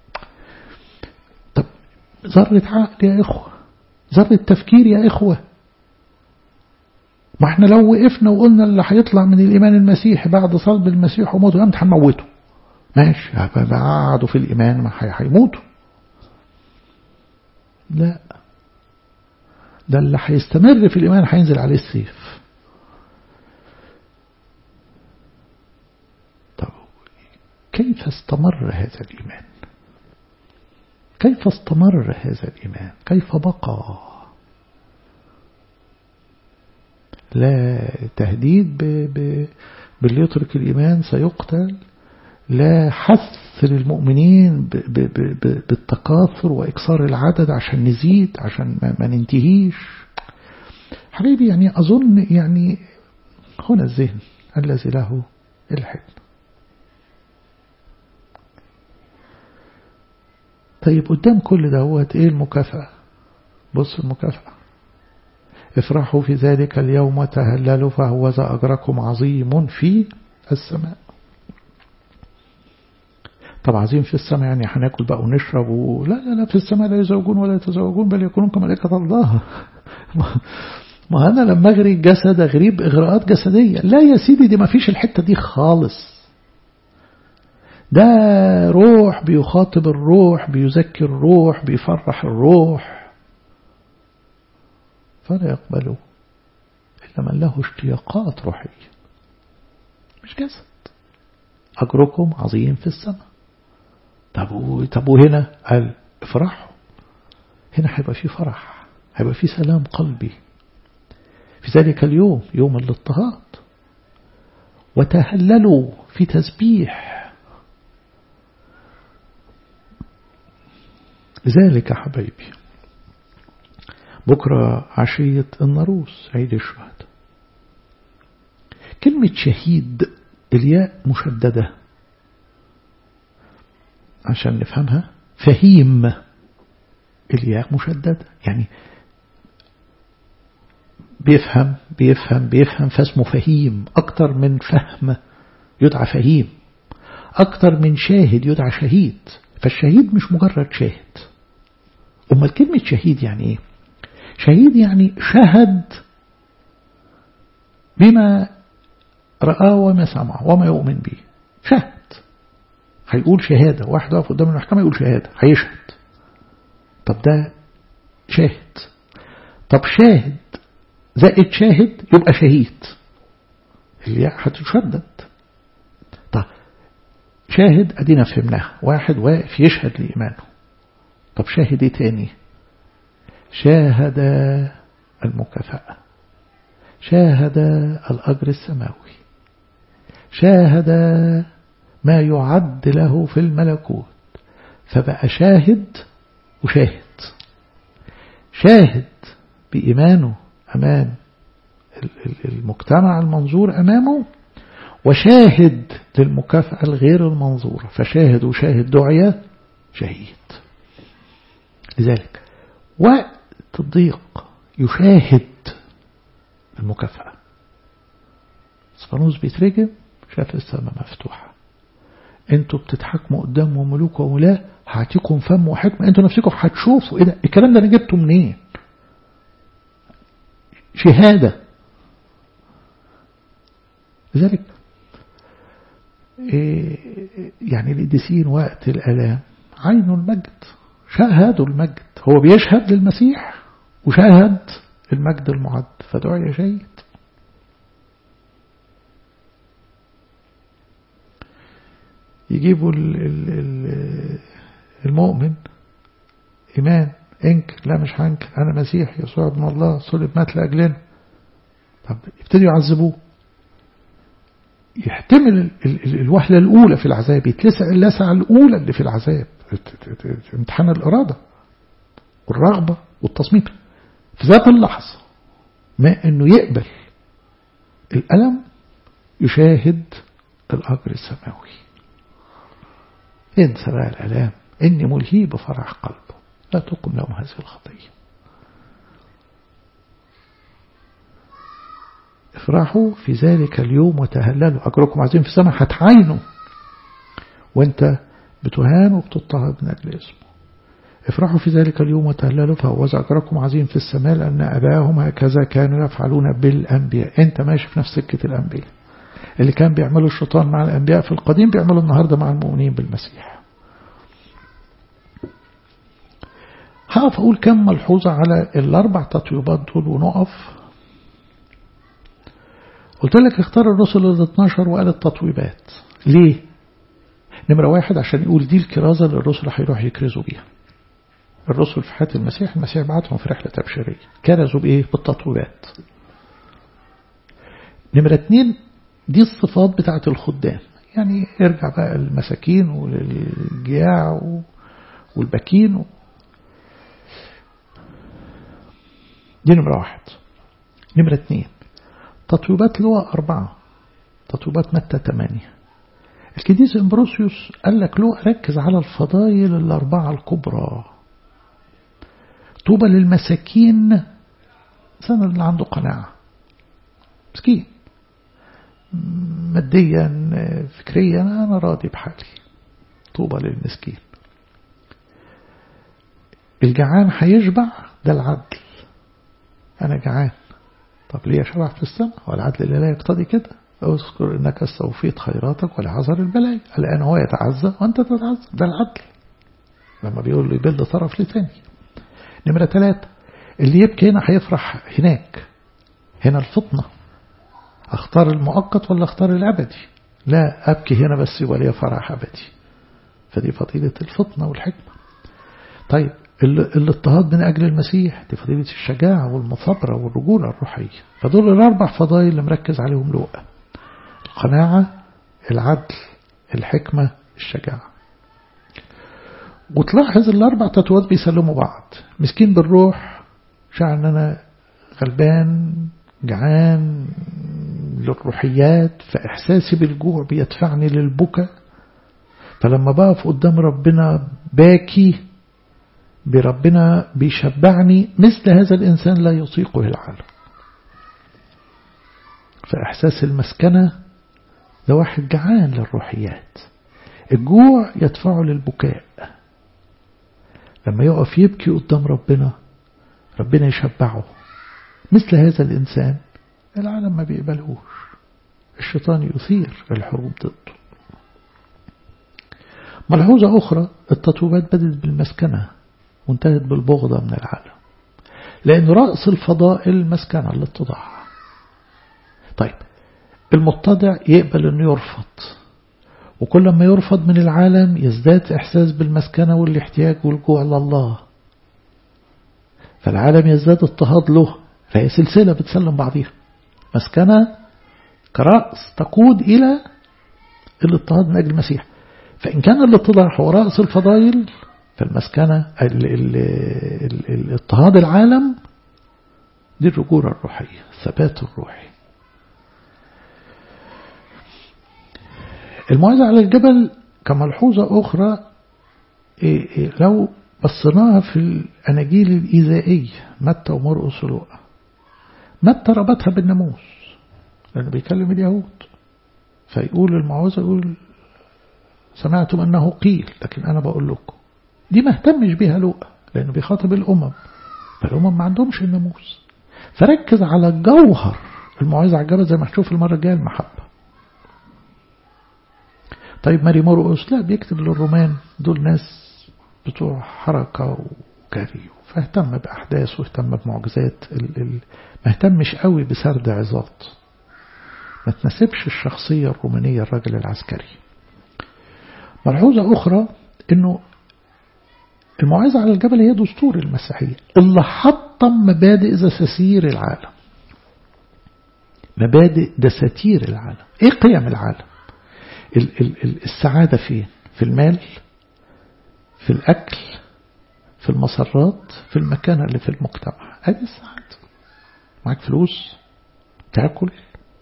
Speaker 1: طب ذرة عقل يا إخوة ذرة تفكير يا إخوة ما احنا لو وقفنا وقلنا اللي هيطلع من الإيمان المسيحي بعد صلب المسيح وموته أنت هنموته ماشي قعدوا في الإيمان ما هيموتوا لا ده اللي هيستمر في الإيمان هينزل عليه السيف طب كيف استمر هذا الإيمان كيف استمر هذا الإيمان كيف بقى لا تهديد باللي يترك الإيمان سيقتل لا حث للمؤمنين بالتكاثر وإكسار العدد عشان نزيد عشان ما ننتهيش حبيبي يعني أظن يعني هنا الذهن الذي له الحكمة طيب قدام كل دوت ايه المكافأة بص المكافأة افرحوا في ذلك اليوم وتهللوا فهو ذا أجركم عظيم في السماء طب عظيم في السماء يعني هناكل بقى ونشرب و... لا لا لا في السماء لا يزوجون ولا يتزوجون بل يكونون كملائكة الله ما أنا لما أغري الجسد أغريب إغراءات جسدية لا يا سيدي دي ما فيش الحتة دي خالص ده روح بيخاطب الروح بيزكي الروح بيفرح الروح فلا يقبله إلا من له اشتياقات روحية مش جسد أجركم عظيم في السماء طب طب وهنا قال افرحوا هنا هيبقى في فرح هيبقى في سلام قلبي في ذلك اليوم يوم الاضطهاد وتهللوا في تسبيح لذلك حبايبي بكرة عشية النروس عيد الشهداء كلمة شهيد الياء مشددة عشان نفهمها فهيم الياء مشددة يعني بيفهم بيفهم بيفهم فاسمه فهيم أكتر من فهم يدعى فهيم أكتر من شاهد يدعى شهيد فالشهيد مش مجرد شاهد أما كلمة شهيد يعني إيه شهيد يعني شهد بما رأى وما سمع وما يؤمن به شهد هيقول شهادة واحد واقف قدام المحكمة يقول شهادة هيشهد طب ده شاهد طب شاهد زائد شاهد يبقى شهيد الياء هتشدد طب شاهد ادينا فهمناها واحد واقف يشهد لإيمانه طب شاهد ايه تاني شاهد المكافأة شاهد الأجر السماوي شاهد ما يعد له في الملكوت فبقى شاهد وشاهد شاهد بإيمانه أمام المجتمع المنظور أمامه وشاهد للمكافأة الغير المنظورة فشاهد وشاهد دعية شهيد لذلك وقت الضيق يشاهد المكافأة سفانوس بيترجم شاف السماء مفتوحة انتوا بتتحكموا قدام ملوك وولاة هعطيكم فم وحكمة انتوا نفسكم هتشوفوا ايه ده الكلام ده انا جبته منين شهادة لذلك إيه يعني القديسين وقت الآلام عينوا المجد شاهدوا المجد هو بيشهد للمسيح وشاهد المجد المعد فدعي شهيد يجيبوا المؤمن إيمان انك لا مش هنك أنا مسيح يسوع ابن الله صلب مات لأجلنا طب يبتدوا يعذبوه يحتمل الوهلة الأولى في العذاب يتلسع اللسعة الأولى اللي في العذاب امتحان الإرادة والرغبة والتصميم في ذات اللحظة ما أنه يقبل الألم يشاهد الأجر السماوي انسى بقى الألام إني ملهي بفرح قلبه لا تقم لهم هذه الخطية افرحوا في ذلك اليوم وتهللوا أجركم عظيم في السماء هتعينوا وانت بتهان وبتضطهد من أجل اسمه افرحوا في ذلك اليوم وتهللوا فهو أجركم عظيم في السماء لأن أباهم هكذا كانوا يفعلون بالأنبياء انت ماشي في نفس سكة الأنبياء اللي كان بيعملوا الشيطان مع الأنبياء في القديم بيعملوا النهاردة مع المؤمنين بالمسيح هقف أقول كم ملحوظة على الأربع تطيبات دول ونقف قلت لك اختار الرسل ال 12 وقال التطويبات ليه نمرة واحد عشان يقول دي الكرازة اللي الرسل هيروح يكرزوا بيها الرسل في حياة المسيح المسيح بعتهم في رحلة تبشيرية كرزوا بإيه بالتطويبات نمرة اتنين دي الصفات بتاعت الخدام يعني ارجع بقى المساكين والجياع والبكين دي نمرة واحد نمرة اتنين تطويبات لواء أربعة تطويبات متى ثمانية الكديس امبروسيوس قال لك لواء ركز على الفضائل الأربعة الكبرى طوبى للمساكين سنة اللي عنده قناعة مسكين ماديا فكريا أنا راضي بحالي طوبى للمسكين الجعان هيشبع ده العدل أنا جعان طب ليه شبع في السماء والعدل اللي لا يقتضي كده اذكر انك استوفيت خيراتك ولعذر البلايا الان هو يتعزى وانت تتعزى ده العدل لما بيقول له يبل طرف لتاني نمرة ثلاثة اللي يبكي هنا هيفرح هناك هنا الفطنة اختار المؤقت ولا اختار الابدي لا ابكي هنا بس يبقى لي فرح ابدي فدي فضيلة الفطنة والحكمة طيب الاضطهاد من أجل المسيح دي فضيلة الشجاعة والمثابرة والرجولة الروحية فدول الأربع فضائل اللي مركز عليهم لوقا القناعة العدل الحكمة الشجاعة وتلاحظ الأربع تتوات بيسلموا بعض مسكين بالروح شعر أن أنا غلبان جعان للروحيات فإحساسي بالجوع بيدفعني للبكاء فلما بقف قدام ربنا باكي بربنا بيشبعني مثل هذا الإنسان لا يطيقه العالم فإحساس المسكنة ده واحد جعان للروحيات الجوع يدفعه للبكاء لما يقف يبكي قدام ربنا ربنا يشبعه مثل هذا الإنسان العالم ما بيقبلهوش الشيطان يثير الحروب ضده ملحوظة أخرى التطويبات بدت بالمسكنة وانتهت بالبغضة من العالم لأن رأس الفضائل المسكنة الاتضاع طيب المتضع يقبل أنه يرفض وكل ما يرفض من العالم يزداد إحساس بالمسكنة والاحتياج والجوع لله فالعالم يزداد اضطهاد له فهي سلسلة بتسلم بعضيها مسكنة كرأس تقود إلى الاضطهاد من أجل المسيح فإن كان الاتضاع هو رأس الفضائل فالمسكنة اضطهاد العالم دي الرجولة الروحية الثبات الروحي الموعظة على الجبل كملحوظة أخرى لو بصيناها في الأناجيل الإيذائية متى ومرقس ولوقا متى ربطها بالناموس لأنه بيكلم اليهود فيقول المعوذة يقول سمعتم أنه قيل لكن أنا بقول لكم دي ما اهتمش بيها لوقا لأنه بيخاطب الأمم فالأمم ما عندهمش الناموس فركز على جوهر الموعظة على الجبل زي ما هتشوف المرة الجاية المحبة طيب ماري مرقس لا بيكتب للرومان دول ناس بتوع حركة وجري فاهتم بأحداث واهتم بمعجزات ال ال ما اهتمش قوي بسرد عظات ما تناسبش الشخصية الرومانية الراجل العسكري ملحوظة أخرى أنه الموعظة على الجبل هي دستور المسيحية اللي حطم مبادئ دساتير العالم مبادئ دساتير العالم ايه قيم العالم ال ال السعادة فين في المال في الأكل في المسرات في المكانة اللي في المجتمع هذه السعادة معاك فلوس تاكل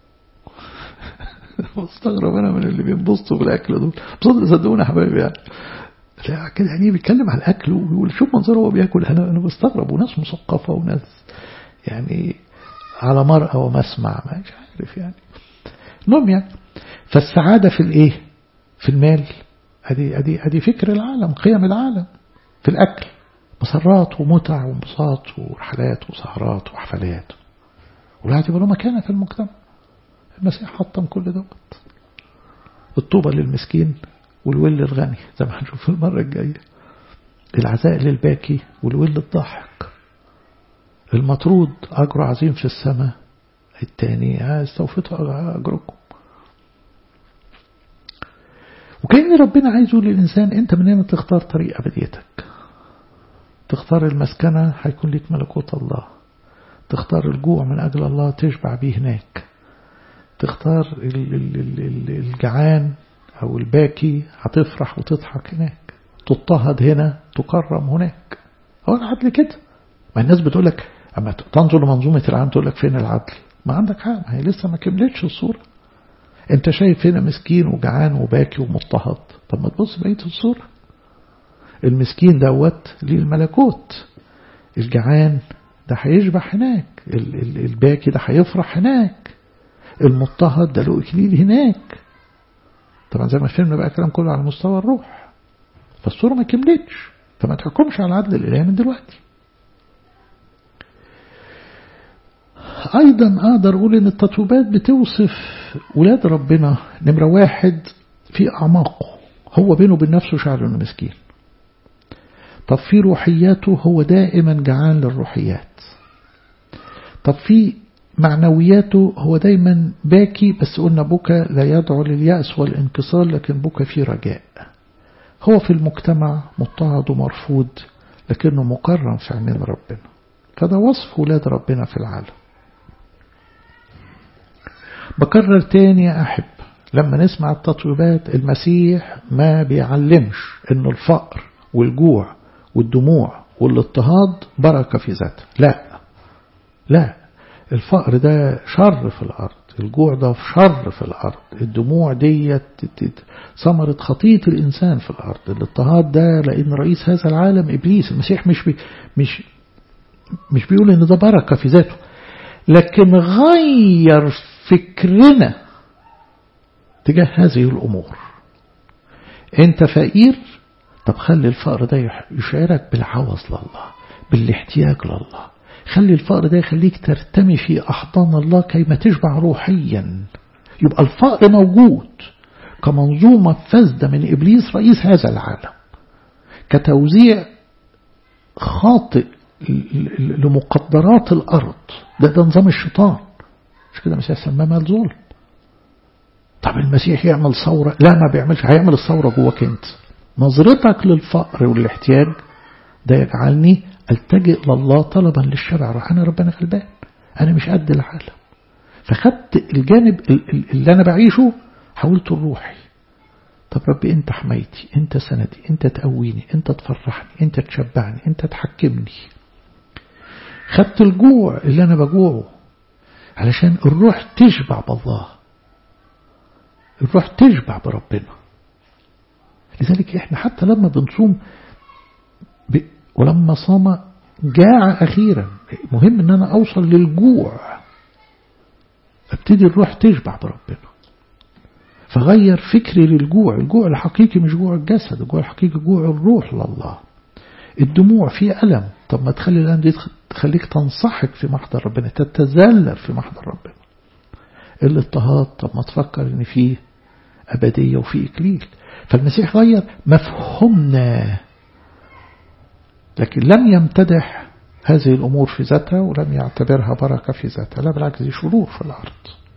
Speaker 1: مستغرب انا من اللي بينبسطوا بالاكل دول بصدق صدقوني يا حبايبي يعني لا كده يعني بيتكلم على الاكل ويقول شوف منظره وهو بياكل انا انا بستغرب وناس مثقفه وناس يعني على مرأى ومسمع ما مش عارف يعني المهم يعني فالسعادة في الايه في المال ادي ادي ادي فكر العالم قيم العالم في الاكل مسرات ومتع وانبساط ورحلات وسهرات وحفلات والواحد يبقى له مكانة في المجتمع المسيح حطم كل دوت الطوبة للمسكين والول للغني زي ما هنشوف في المرة الجاية العزاء للباكي والول الضاحك المطرود أجر عظيم في السماء التاني استوفيتوا أجركم وكأن ربنا عايز يقول للإنسان أنت من هنا تختار طريق أبديتك تختار المسكنة هيكون لك ملكوت الله تختار الجوع من أجل الله تشبع به هناك تختار الجعان أو الباكي هتفرح وتضحك هناك تضطهد هنا تكرم هناك هو العدل كده ما الناس بتقول لك أما تنظر لمنظومة العالم تقول لك فين العدل ما عندك حق ما هي لسه ما كملتش الصورة انت شايف هنا مسكين وجعان وباكي ومضطهد طب ما تبص بقية الصورة المسكين دوت ليه الملكوت الجعان ده هيشبع هناك الباكي ده هيفرح هناك المضطهد ده له إكليل هناك طبعا زي ما فهمنا بقى الكلام كله على مستوى الروح فالصورة ما كملتش فما تحكمش على العدل الإلهي من دلوقتي أيضا أقدر أقول إن التطويبات بتوصف ولاد ربنا نمرة واحد في أعماقه هو بينه وبين نفسه شعر إنه مسكين طب في روحياته هو دائما جعان للروحيات طب في معنوياته هو دايما باكي بس قلنا بكى لا يدعو لليأس والانكسار لكن بكى فيه رجاء هو في المجتمع مضطهد ومرفوض لكنه مكرم في عينين ربنا فده وصف ولاد ربنا في العالم بكرر تاني يا أحب لما نسمع التطويبات المسيح ما بيعلمش انه الفقر والجوع والدموع والاضطهاد بركة في ذاته لا لا الفقر ده شر في الأرض الجوع ده شر في الأرض الدموع دي ثمرة خطية الإنسان في الأرض الاضطهاد ده لأن رئيس هذا العالم إبليس المسيح مش بي مش مش بيقول إن ده بركة في ذاته لكن غير فكرنا تجاه هذه الأمور أنت فقير طب خلي الفقر ده يشعرك بالعوز لله بالاحتياج لله خلي الفقر ده يخليك ترتمي في أحضان الله كيما تشبع روحيا يبقى الفقر موجود كمنظومة فاسدة من إبليس رئيس هذا العالم كتوزيع خاطئ لمقدرات الأرض ده ده نظام الشيطان مش كده المسيح سماه مال ظلم طب المسيح يعمل ثورة لا ما بيعملش هيعمل الثورة جواك انت نظرتك للفقر والاحتياج ده يجعلني التجئ لله طلبا للشبع راح انا ربنا غلبان انا مش قد العالم فخدت الجانب اللي انا بعيشه حولته الروحي طب ربي انت حمايتي انت سندي انت تقويني انت تفرحني انت تشبعني انت تحكمني خدت الجوع اللي انا بجوعه علشان الروح تشبع بالله الروح تشبع بربنا لذلك احنا حتى لما بنصوم ب... ولما صام جاع أخيرا مهم ان انا اوصل للجوع ابتدي الروح تشبع بربنا فغير فكري للجوع الجوع الحقيقي مش جوع الجسد الجوع الحقيقي جوع الروح لله الدموع فيه ألم طب ما تخلي الألم دي تخليك تنصحك في محضر ربنا تتذلل في محضر ربنا الاضطهاد طب ما تفكر ان فيه أبدية وفيه إكليل فالمسيح غير مفهومنا لكن لم يمتدح هذه الأمور في ذاتها ولم يعتبرها بركة في ذاتها لا بالعكس دي شرور في الأرض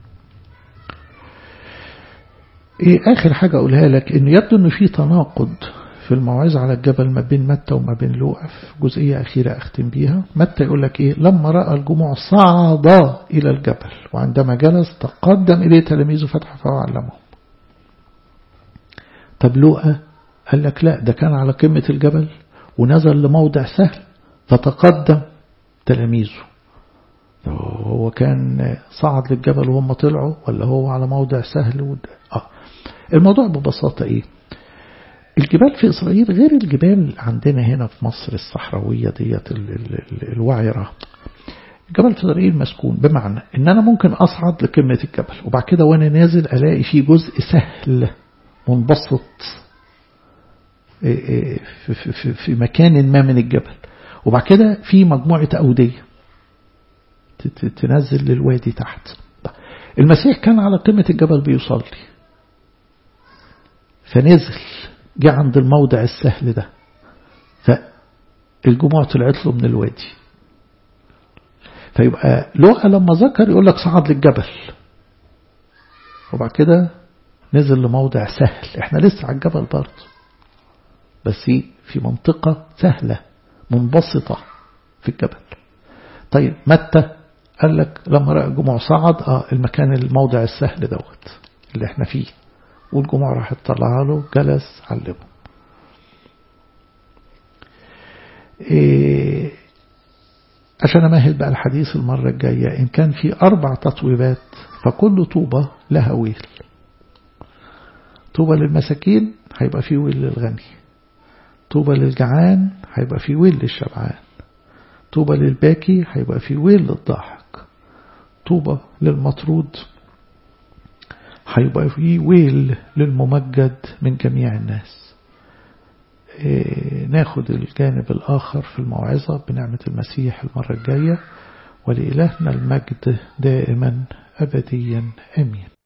Speaker 1: إيه آخر حاجة أقولها لك إن يبدو إن في تناقض في الموعظة على الجبل ما بين متى وما بين لوقا في جزئية أخيرة أختم بيها متى يقول لك إيه لما رأى الجموع صعد إلى الجبل وعندما جلس تقدم إليه تلاميذه فتح فهو علمهم طب لوقا قال لك لا ده كان على قمة الجبل ونزل لموضع سهل فتقدم تلاميذه هو كان صعد للجبل وهم طلعوا ولا هو على موضع سهل ود... آه. الموضوع ببساطة إيه الجبال في إسرائيل غير الجبال عندنا هنا في مصر الصحراوية ديت ال ال ال الوعرة الجبل في إسرائيل مسكون بمعنى إن أنا ممكن أصعد لقمة الجبل وبعد كده وأنا نازل ألاقي فيه جزء سهل منبسط في, في, في مكان ما من الجبل وبعد كده في مجموعة أودية تنزل للوادي تحت المسيح كان على قمة الجبل بيصلي فنزل جه عند الموضع السهل ده فالجموع طلعت له من الوادي فيبقى لوقا لما ذكر يقول لك صعد للجبل وبعد كده نزل لموضع سهل احنا لسه على الجبل برضه بس في منطقة سهلة منبسطة في الجبل طيب متى قال لك لما رأى الجموع صعد اه المكان الموضع السهل دوت اللي احنا فيه والجموع راح تطلع له جلس علمه إيه عشان أمهد بقى الحديث المرة الجاية إن كان في أربع تطويبات فكل طوبة لها ويل طوبة للمساكين هيبقى في ويل للغني طوبة للجعان هيبقى في ويل للشبعان طوبة للباكي هيبقى في ويل للضاحك طوبة للمطرود هيبقى في ويل للممجد من جميع الناس إيه ناخد الجانب الآخر في الموعظة بنعمة المسيح المرة الجاية ولإلهنا المجد دائما أبديا آمين